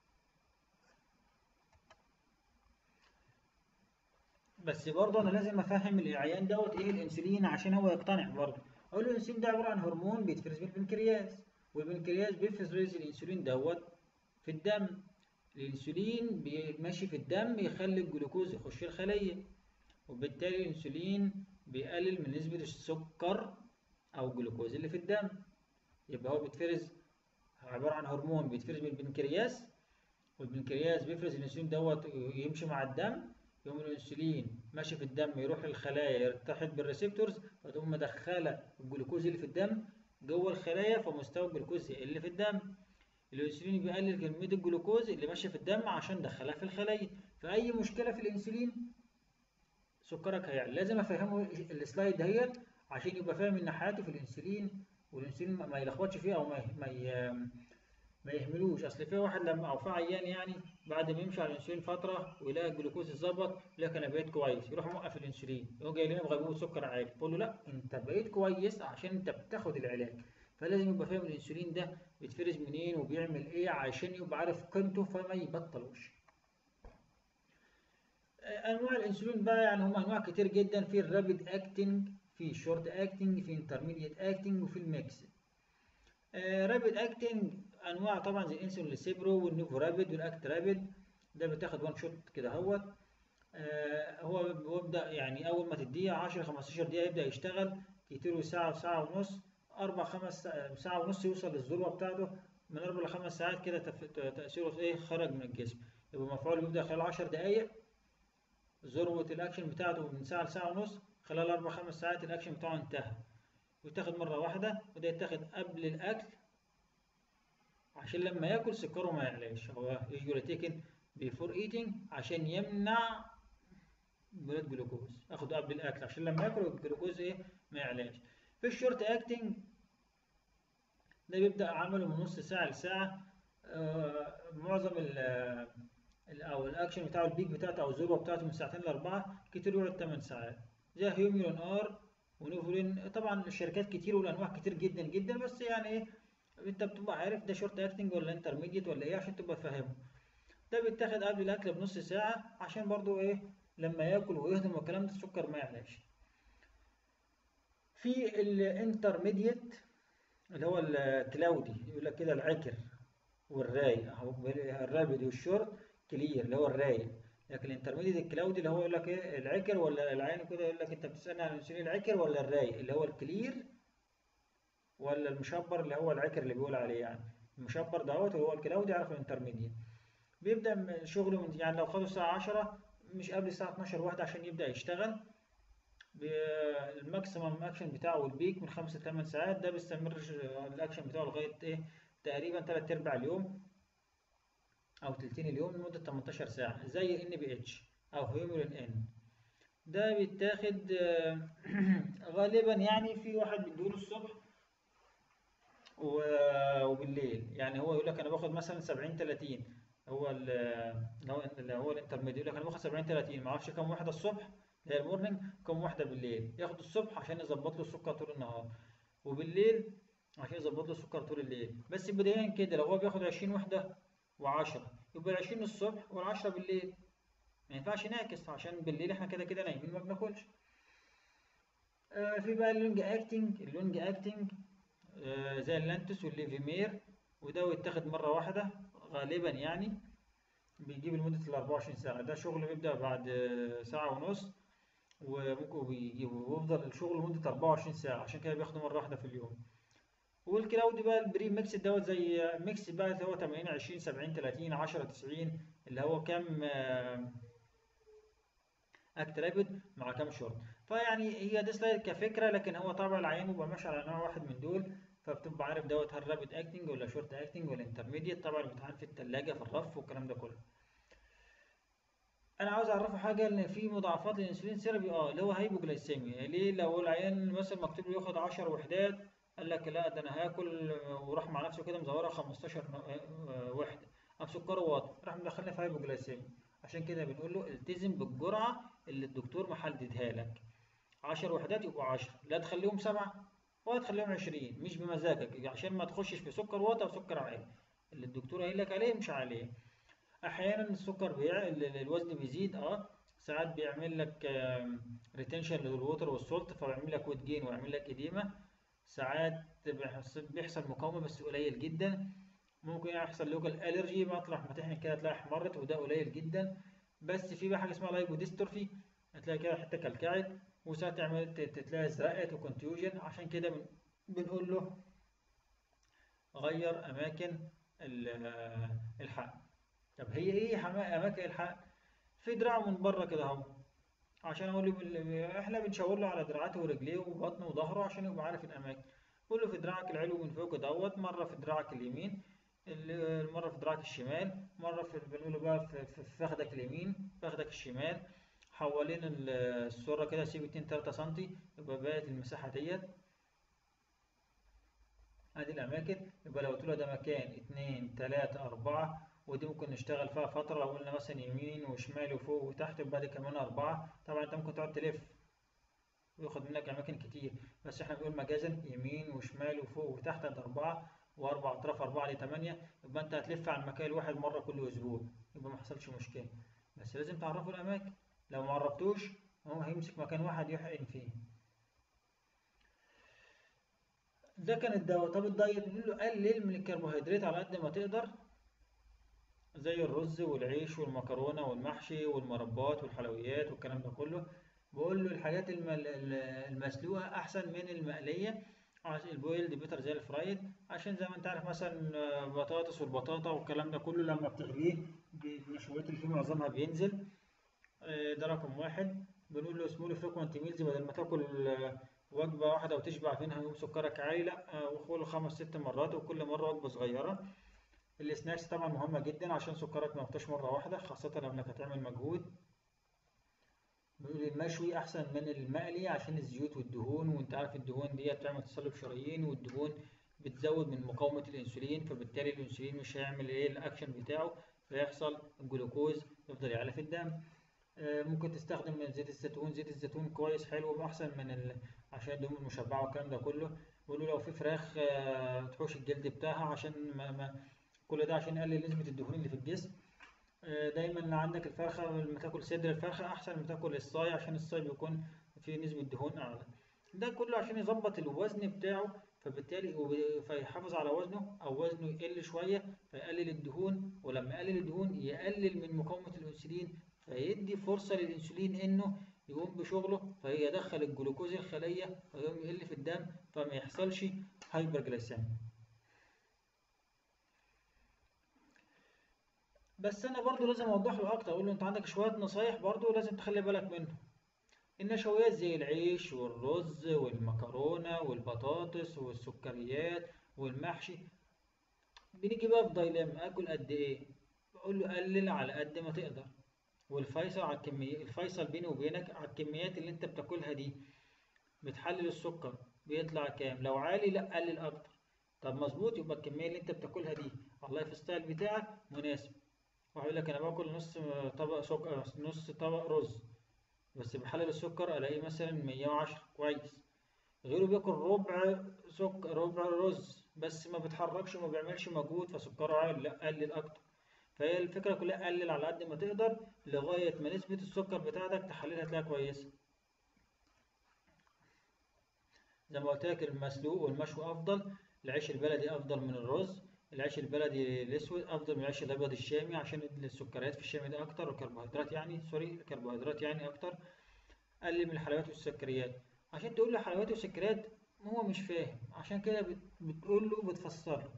بس برضه انا لازم افهم العيان دوت ايه الانسولين عشان هو يقتنع برضه اقول له الانسولين ده عباره عن هرمون بيتفرز من البنكرياس والبنكرياس بيفرز الانسولين دوت في الدم الانسولين ماشي في الدم يخلي الجلوكوز يخش الخليه وبالتالي الانسولين بيقلل من نسبه السكر او الجلوكوز اللي في الدم يبقى هو بيتفرز عباره عن هرمون بيتفرز من البنكرياس والبنكرياس بيفرز الانسولين دوت يمشي مع الدم يقوم الانسولين ماشي في الدم يروح للخلايا يرتحد بالريسبتورز فتقوم مدخله الجلوكوز اللي في الدم جوه الخلايا فمستوى الجلوكوز يقل في الدم الانسولين بيقلل كميه الجلوكوز اللي ماشيه في الدم عشان دخلها في الخلايا فاي مشكله في الانسولين سكرك هيعلى لازم افهمه السلايد دهيت عشان يبقى فاهم ان حياته في الانسولين والانسولين ما يلخبطش فيه او ما ما ما يهملوش اصل في واحد لما او في عيان يعني بعد ما يمشي على الانسولين فتره ويلاقي الجلوكوز اتظبط يقول لك انا بقيت كويس يروح موقف الانسولين يقوم جاي لنا بغيبوبه سكر عالي تقول له لا انت بقيت كويس عشان انت بتاخد العلاج فلازم يبقى فاهم الانسولين ده بيتفرز منين وبيعمل ايه عشان يبقى عارف قيمته فما يبطلوش انواع الانسولين بقى يعني هم انواع كتير جدا في الرابيد اكتنج في شورت اكتنج في انترميديت اكتنج وفي الميكس رابيد اكتنج انواع طبعا زي الانسولين ليسيبرو والنوفو رابيد والاكت رابيد ده بتاخد وان شوت كده اهوت آه هو بيبدا يعني اول ما تديه 10 15 دقيقه يبدا يشتغل كتير ساعه وساعه ونص اربع خمس ساعه ونص يوصل للذروه بتاعته من اربع لخمس ساعات كده تاثيره ايه خرج من الجسم يبقى مفعول بيبدا خلال 10 دقائق ذروه الاكشن بتاعته من ساعه لساعه ونص خلال اربع خمس ساعات الاكشن بتاعه انتهى ويتاخد مره واحده وده يتاخد قبل الاكل عشان لما ياكل سكره ما يعلاش هو يجولي تيكن بيفور ايتنج عشان يمنع بلاد جلوكوز اخده قبل الاكل عشان لما ياكل الجلوكوز ايه ما يعلاش في الشورت اكتنج ده بيبدأ عمله من نص ساعة لساعة آه، معظم ال ال- او الاكشن بتاعه البيك بتاعته او الذروه بتاعته من ساعتين لاربعه كتير يقعد 8 ساعات زي هيوميلون ار ونوفولين طبعا الشركات كتير والانواع كتير جدا جدا بس يعني ايه انت بتبقى عارف ده شورت اكتنج ولا انترميديت ولا ايه عشان تبقى فاهمه ده بيتاخد قبل الاكل بنص ساعه عشان برضو ايه لما ياكل ويهضم والكلام ده السكر ما يعلاش في الانترميديت اللي هو الكلاودي يقول لك كده العكر والرايق اهو الرابد والشورت كلير اللي هو الرايق لكن الانترميديت الكلاودي اللي هو يقول لك ايه العكر ولا العين كده يقول لك انت بتسالني عن الانسولين العكر ولا الرايق اللي هو الكلير ولا المشبر اللي هو العكر اللي بيقول عليه يعني المشبر دوت وهو الكلاودي يعرف الانترميديت بيبدا من شغله من يعني لو خدوا الساعه 10 مش قبل الساعه 12 واحده عشان يبدا يشتغل الماكسيمم اكشن بتاعه والبيك من 5 ل 8 ساعات ده بيستمر الاكشن بتاعه لغايه ايه تقريبا 3 ارباع اليوم او تلتين اليوم لمده 18 ساعه زي ان بي اتش او هيومولين ان ده بيتاخد آه، غالبا يعني في واحد بيديله الصبح و- وبالليل يعني هو يقول لك انا باخد مثلا 70 30 هو ال- اللي هو اللي هو الانترميديت يقول لك انا باخد 70 30 ما اعرفش كام واحده الصبح اللي هي المورنينج كام واحده بالليل ياخد الصبح عشان يظبط له السكر طول النهار وبالليل عشان يظبط له السكر طول الليل بس بداية كده لو هو بياخد 20 وحده و10 يبقى ال 20 الصبح وال10 بالليل ما ينفعش نعكس عشان بالليل احنا كده كده نايمين ما بناكلش آه، في بقى اللونج اكتنج اللونج اكتنج آه، زي اللانتوس والليفيمير وده يتاخد مرة واحدة غالبا يعني بيجيب لمدة ال 24 ساعة ده شغل بيبدأ بعد آه، ساعة ونص وممكن بيجيب ويفضل الشغل لمدة 24 ساعة عشان كده بياخده مرة واحدة في اليوم والكلاود بقى البري ميكس دوت زي ميكس بقى اللي هو 80 20 70 30 10 90 اللي هو كام اكت رابد مع كام شورت فيعني هي دي سلايد كفكره لكن هو طبعا العيان بيبقى ماشي على نوع واحد من دول فبتبقى عارف دوت هل رابد اكتنج ولا شورت اكتنج ولا انترميديت طبعا بيتعمل في الثلاجه في الرف والكلام ده كله انا عاوز اعرفه حاجه ان في مضاعفات للانسولين سيرابي اه اللي هو هايبوجلايسيميا ليه لو العيان مثلا مكتوب له ياخد 10 وحدات قال لك لا ده انا هاكل وراح مع نفسه كده مزوره 15 ن- آه، وحده قام سكره واطي راح مدخلنا في هايبوجلايسيميا عشان كده بنقول له التزم بالجرعه اللي الدكتور محددها لك 10 وحدات يبقوا 10 لا تخليهم سبعة ولا تخليهم 20 مش بمزاجك عشان ما تخشش في سكر واطي او سكر عالي اللي الدكتور قايل لك عليه مش عليه احيانا السكر بيع ال- ال- الوزن بيزيد اه ساعات بيعمل لك ريتنشن للووتر والسولت فبيعمل لك ويت جين ويعمل لك اديمه ساعات بيحصل بيحصل مقاومه بس قليل جدا ممكن يحصل لوكال الرجي مطرح ما تحمل كده تلاقي احمرت وده قليل جدا بس في بقى حاجه اسمها لايبوديستروفي هتلاقي كده حته كلكعت وساعات تعمل ت- تلاقي ازرقت وكونتيوجن عشان كده بن- بنقول له غير اماكن ال- الحقن طب هي ايه حما- اماكن الحقن في دراع من بره كده اهو عشان اقول له بال- احنا بنشاور له على دراعاته ورجليه وبطنه وظهره عشان يبقى عارف الاماكن قول له في دراعك العلوي من فوق دوت مره في دراعك اليمين ال- مره في دراعك الشمال مره في بنقول له بقى في في فخدك اليمين فخدك الشمال حوالين ال- السره كده سيب 2 3 سم يبقى بقت المساحه ديت ادي الاماكن يبقى لو قلت له ده مكان اتنين تلاتة اربعة ودي ممكن نشتغل فيها فترة لو قلنا مثلا يمين وشمال وفوق وتحت يبقى دي كمان اربعة طبعا انت ممكن تقعد تلف وياخد منك اماكن كتير بس احنا بنقول مجازا يمين وشمال وفوق وتحت ده اربعة واربع اطراف اربعة لتمانية يبقى انت هتلف على المكان الواحد مرة كل اسبوع يبقى ما حصلش مشكلة بس لازم تعرفوا الاماكن لو ما عرفتوش هو هيمسك مكان واحد يحقن فيه ده كان الدواء طب الدايت بنقول له قلل من الكربوهيدرات على قد ما تقدر زي الرز والعيش والمكرونة والمحشي والمربات والحلويات والكلام ده كله بقول له الحاجات الم- ال- المسلوقة أحسن من المقلية عشان البويلد بيتر زي الفرايد عشان زي ما انت عارف مثلا آه، بطاطس والبطاطا والكلام ده كله لما بتغليه النشويات اللي فيه معظمها بينزل آه، ده رقم واحد بنقول له سمول فريكوانت ميلز بدل ما تاكل آه، وجبة واحدة وتشبع منها يوم سكرك عالي لا آه، وكل خمس ست مرات وكل مرة وجبة صغيرة السناكس طبعا مهمة جدا عشان سكرك ما يبقاش مرة واحدة خاصة لما هتعمل مجهود بيقول المشوي احسن من المقلي عشان الزيوت والدهون وانت عارف الدهون دي بتعمل تصلب شرايين والدهون بتزود من مقاومة الانسولين فبالتالي الانسولين مش هيعمل ايه الاكشن بتاعه فيحصل الجلوكوز يفضل يعلى في الدم آه، ممكن تستخدم من زيت الزيتون زيت الزيتون كويس حلو احسن من ال... عشان الدهون المشبعة والكلام ده كله بيقولوا لو في فراخ آه، تحوش الجلد بتاعها عشان ما... ما... كل ده عشان يقلل نسبة الدهون اللي في الجسم آه، دايما عندك الفرخة لما تاكل صدر الفرخة أحسن من تاكل الصاي عشان الصاي بيكون فيه نسبة دهون أعلى ده كله عشان يظبط الوزن بتاعه فبالتالي وب- فيحافظ على وزنه أو وزنه يقل شوية فيقلل الدهون ولما يقلل الدهون يقلل من مقاومة الأنسولين فيدي فرصة للأنسولين إنه يقوم بشغله فيدخل الجلوكوز الخلية فيقوم يقل في الدم فما يحصلش هايبرجلايسيميا بس انا برضو لازم اوضح له اكتر اقول له انت عندك شويه نصايح برضو لازم تخلي بالك منهم النشويات زي العيش والرز والمكرونه والبطاطس والسكريات والمحشي بنيجي بقى في دايلما اكل قد ايه بقول له قلل على قد ما تقدر والفيصل على الكمية الفيصل بيني وبينك على الكميات اللي انت بتاكلها دي بتحلل السكر بيطلع كام لو عالي لا قلل اكتر طب مظبوط يبقى الكمية اللي انت بتاكلها دي على اللايف ستايل بتاعك مناسب واحد يقول لك انا باكل نص طبق سكر نص طبق رز بس بحلل السكر الاقيه مثلا 110 كويس غيره بياكل ربع سكر ربع رز بس ما بيتحركش وما بيعملش مجهود فسكره عالي لا قلل اكتر فهي الفكره كلها قلل على قد ما تقدر لغايه ما نسبه السكر بتاعتك تحللها تلاقيها كويسه زي ما قلت لك المسلوق والمشوي افضل العيش البلدي افضل من الرز العيش البلدي الاسود افضل من العيش الابيض الشامي عشان السكريات في الشامي ده اكتر والكربوهيدرات يعني سوري الكربوهيدرات يعني اكتر قلل من الحلويات والسكريات عشان تقول له حلويات وسكريات هو مش فاهم عشان كده بت- بتقول له بتفسر له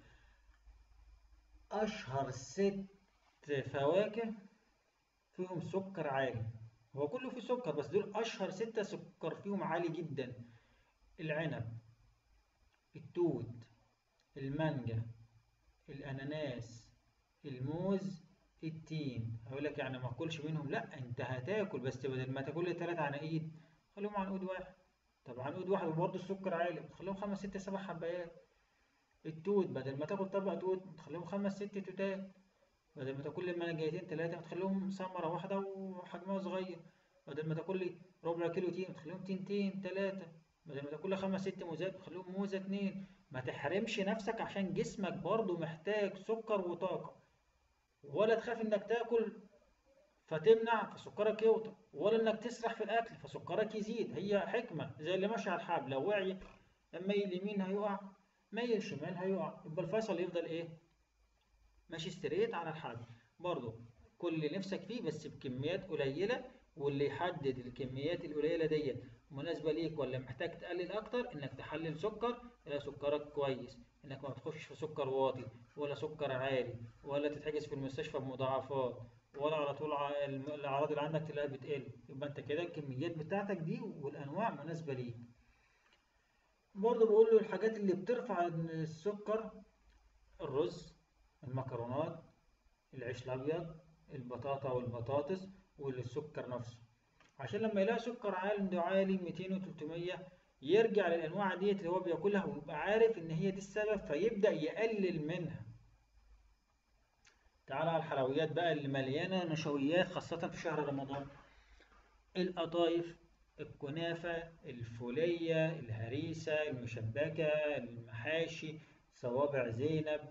اشهر ست فواكه فيهم سكر عالي هو كله فيه سكر بس دول اشهر ستة سكر فيهم عالي جدا العنب التوت المانجا الاناناس الموز التين هقول لك يعني ما اكلش منهم لا انت هتاكل بس بدل ما تاكل لي ثلاث عناقيد خليهم عنقود واحد طب عنقود واحد وبرضه السكر عالي خليهم خمس ست سبع حبايات التوت بدل ما تاكل طبق توت تخليهم خمس ست توتات بدل ما تاكل لي منجايتين ثلاثة تخليهم ثمرة واحدة وحجمها صغير بدل ما تاكل لي ربع كيلو تين تخليهم تنتين ثلاثة بدل ما تاكل لي خمس ست موزات تخليهم موزة اتنين ما تحرمش نفسك عشان جسمك برضه محتاج سكر وطاقة ولا تخاف انك تاكل فتمنع فسكرك يوطى ولا انك تسرح في الاكل فسكرك يزيد هي حكمة زي اللي ماشي على الحبل لو وعي لما يميل يمين هيقع ميل شمال هيقع يبقى الفيصل يفضل ايه ماشي ستريت على الحبل برضه كل اللي نفسك فيه بس بكميات قليلة واللي يحدد الكميات القليلة ديت مناسبة ليك ولا محتاج تقلل أكتر إنك تحلل سكر إلى سكرك كويس إنك ما تخشش في سكر واطي ولا سكر عالي ولا تتحجز في المستشفى بمضاعفات ولا على طول ع- الم- الأعراض اللي عندك تلاقيها بتقل يبقى أنت كده الكميات بتاعتك دي والأنواع مناسبة ليك برضه بقول له الحاجات اللي بترفع السكر الرز المكرونات العيش الأبيض البطاطا والبطاطس والسكر نفسه عشان لما يلاقي سكر عالي عالي 200 و300 يرجع للأنواع ديت اللي هو بياكلها ويبقى عارف إن هي دي السبب فيبدأ يقلل منها تعال على الحلويات بقى اللي مليانة نشويات خاصة في شهر رمضان القطايف الكنافة الفولية الهريسة المشبكة المحاشي صوابع زينب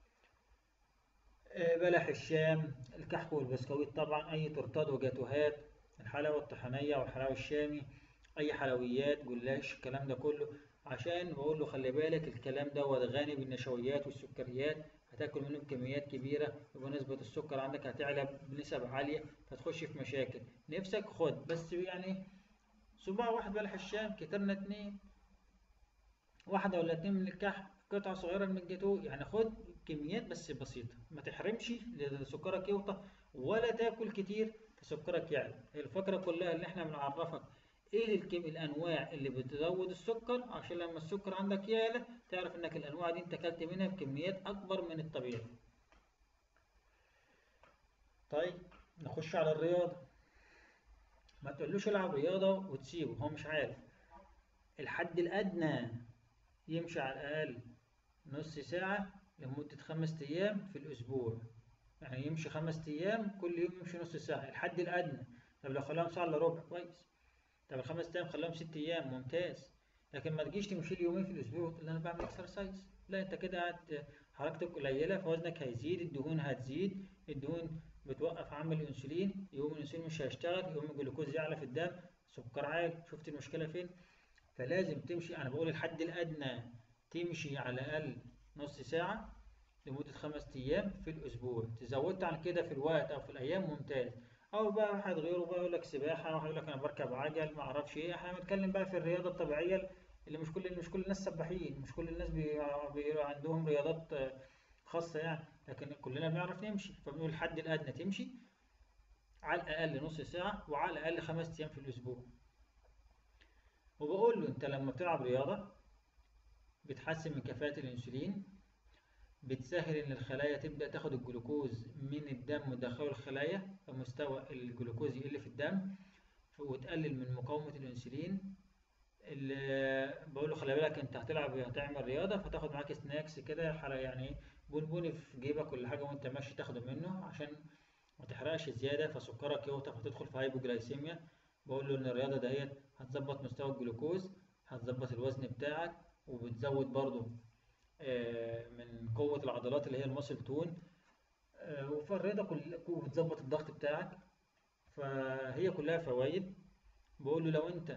آه، بلح الشام الكحك والبسكويت طبعا اي تورتات وجاتوهات الحلاوه الطحينيه والحلاوه الشامي اي حلويات جلاش الكلام ده كله عشان بقول له خلي بالك الكلام ده غني بالنشويات والسكريات هتاكل منه بكميات كبيره يبقى نسبه السكر عندك هتعلى بنسب عاليه فتخش في مشاكل نفسك خد بس يعني صباع واحد بلح الشام كترنا اتنين واحدة ولا اتنين من الكحك قطعة صغيرة من الجاتو يعني خد كميات بس بسيطة ما تحرمش لأن سكرك يوطى ولا تاكل كتير فسكرك يعلى هي الفكرة كلها اللي احنا بنعرفك ايه الكم الانواع اللي بتزود السكر عشان لما السكر عندك يعلى تعرف انك الانواع دي انت اكلت منها بكميات اكبر من الطبيعي طيب نخش على الرياضة ما تقولوش العب رياضة وتسيبه هو مش عارف الحد الأدنى يمشي على الأقل نص ساعة لمدة خمس أيام في الأسبوع يعني يمشي خمس أيام كل يوم يمشي نص ساعة الحد الأدنى طب لو خلاهم ساعة إلا ربع كويس طب الخمس أيام خلاهم ست أيام ممتاز لكن ما تجيش تمشي لي يومين في الأسبوع وتقول أنا بعمل إكسرسايز لا أنت كده قاعد حركتك قليلة فوزنك هيزيد الدهون هتزيد الدهون بتوقف عمل الأنسولين يقوم الأنسولين مش هيشتغل يقوم الجلوكوز يعلى في الدم سكر عالي شفت المشكلة فين؟ فلازم تمشي أنا بقول الحد الأدنى تمشي على الأقل نص ساعة لمدة خمس أيام في الأسبوع تزودت عن كده في الوقت أو في الأيام ممتاز أو بقى واحد غيره بقى يقول لك سباحة واحد يقول لك أنا بركب عجل ما أعرفش إيه إحنا بنتكلم بقى في الرياضة الطبيعية اللي مش كل مش كل الناس سباحين مش كل الناس بيبقى بيبقى عندهم رياضات آه، خاصة يعني لكن كلنا بنعرف نمشي فبنقول الحد الأدنى تمشي على الأقل نص ساعة وعلى الأقل خمس أيام في الأسبوع وبقول له أنت لما بتلعب رياضة بتحسن من كفاءة الأنسولين بتسهل إن الخلايا تبدأ تاخد الجلوكوز من الدم وتدخله الخلايا فمستوى الجلوكوز يقل في الدم وتقلل من مقاومة الأنسولين اللي بقول له خلي بالك انت هتلعب هتعمل رياضة فتاخد معاك سناكس كده حلا- يعني ايه بونبوني في جيبك ولا حاجة وانت ماشي تاخده منه عشان ما تحرقش زيادة فسكرك يوطى فتدخل في هايبوجلايسيميا بقول له ان الرياضة دهيت هتظبط مستوى الجلوكوز هتظبط الوزن بتاعك وبتزود برضو آه، من قوة العضلات اللي هي الماسل تون آه، فالرياضة كل وبتظبط الضغط بتاعك فهي كلها فوائد بقول له لو انت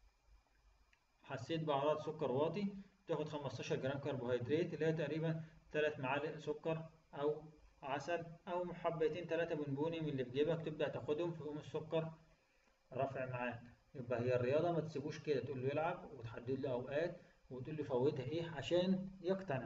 حسيت بأعراض سكر واطي تاخد 15 جرام كربوهيدرات اللي هي تقريبا 3 معالق سكر أو عسل أو حبيتين تلاتة بونبوني من اللي في جيبك تبدأ تاخدهم في يوم السكر رافع معاك يبقى هي الرياضة ما تسيبوش كده تقول له يلعب وتحدد له أوقات وتقول له فوتها إيه عشان يقتنع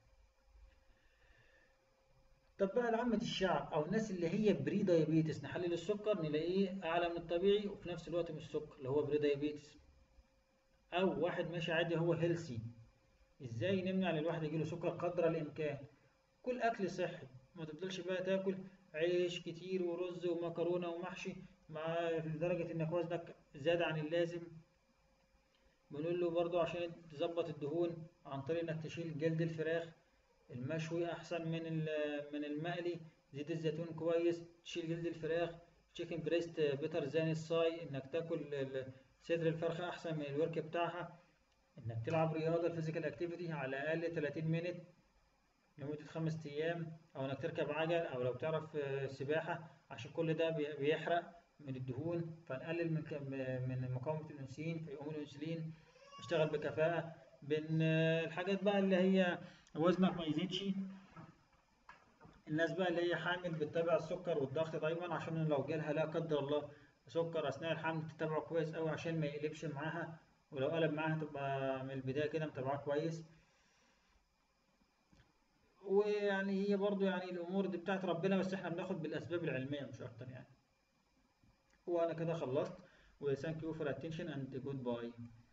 طب بقى لعامة الشعب أو الناس اللي هي بري دايابيتس نحلل السكر نلاقيه أعلى من الطبيعي وفي نفس الوقت مش سكر اللي هو بري دايابيتس او واحد ماشي عادي هو هيلسي ازاي نمنع ان الواحد يجيله سكر قدر الامكان كل اكل صحي ما تفضلش بقى تاكل عيش كتير ورز ومكرونه ومحشي مع لدرجه انك وزنك زاد عن اللازم بنقول له برضو عشان تظبط الدهون عن طريق انك تشيل جلد الفراخ المشوي احسن من ال- من المقلي زيت الزيتون كويس تشيل جلد الفراخ تشيكن بريست بيتر زان الصاي انك تاكل ال- صدر الفرخة احسن من الورك بتاعها انك تلعب رياضة الفيزيكال اكتيفيتي على الاقل 30 مينت لمدة خمس ايام او انك تركب عجل او لو بتعرف آه، سباحة عشان كل ده بي- بيحرق من الدهون فنقلل من ك- من مقاومة الانسولين فيقوم الانسولين يشتغل بكفاءة بين آه، الحاجات بقى اللي هي وزنك ما يزيدش الناس بقى اللي هي حامل بتتابع السكر والضغط دايما عشان لو جالها لا قدر الله سكر اثناء الحمل تتابعه كويس قوي عشان ما يقلبش معاها ولو قلب معاها تبقى من البدايه كده متابعاه كويس ويعني هي برضو يعني الامور دي بتاعت ربنا بس احنا بناخد بالاسباب العلميه مش اكتر يعني وانا كده خلصت و thank you for attention and goodbye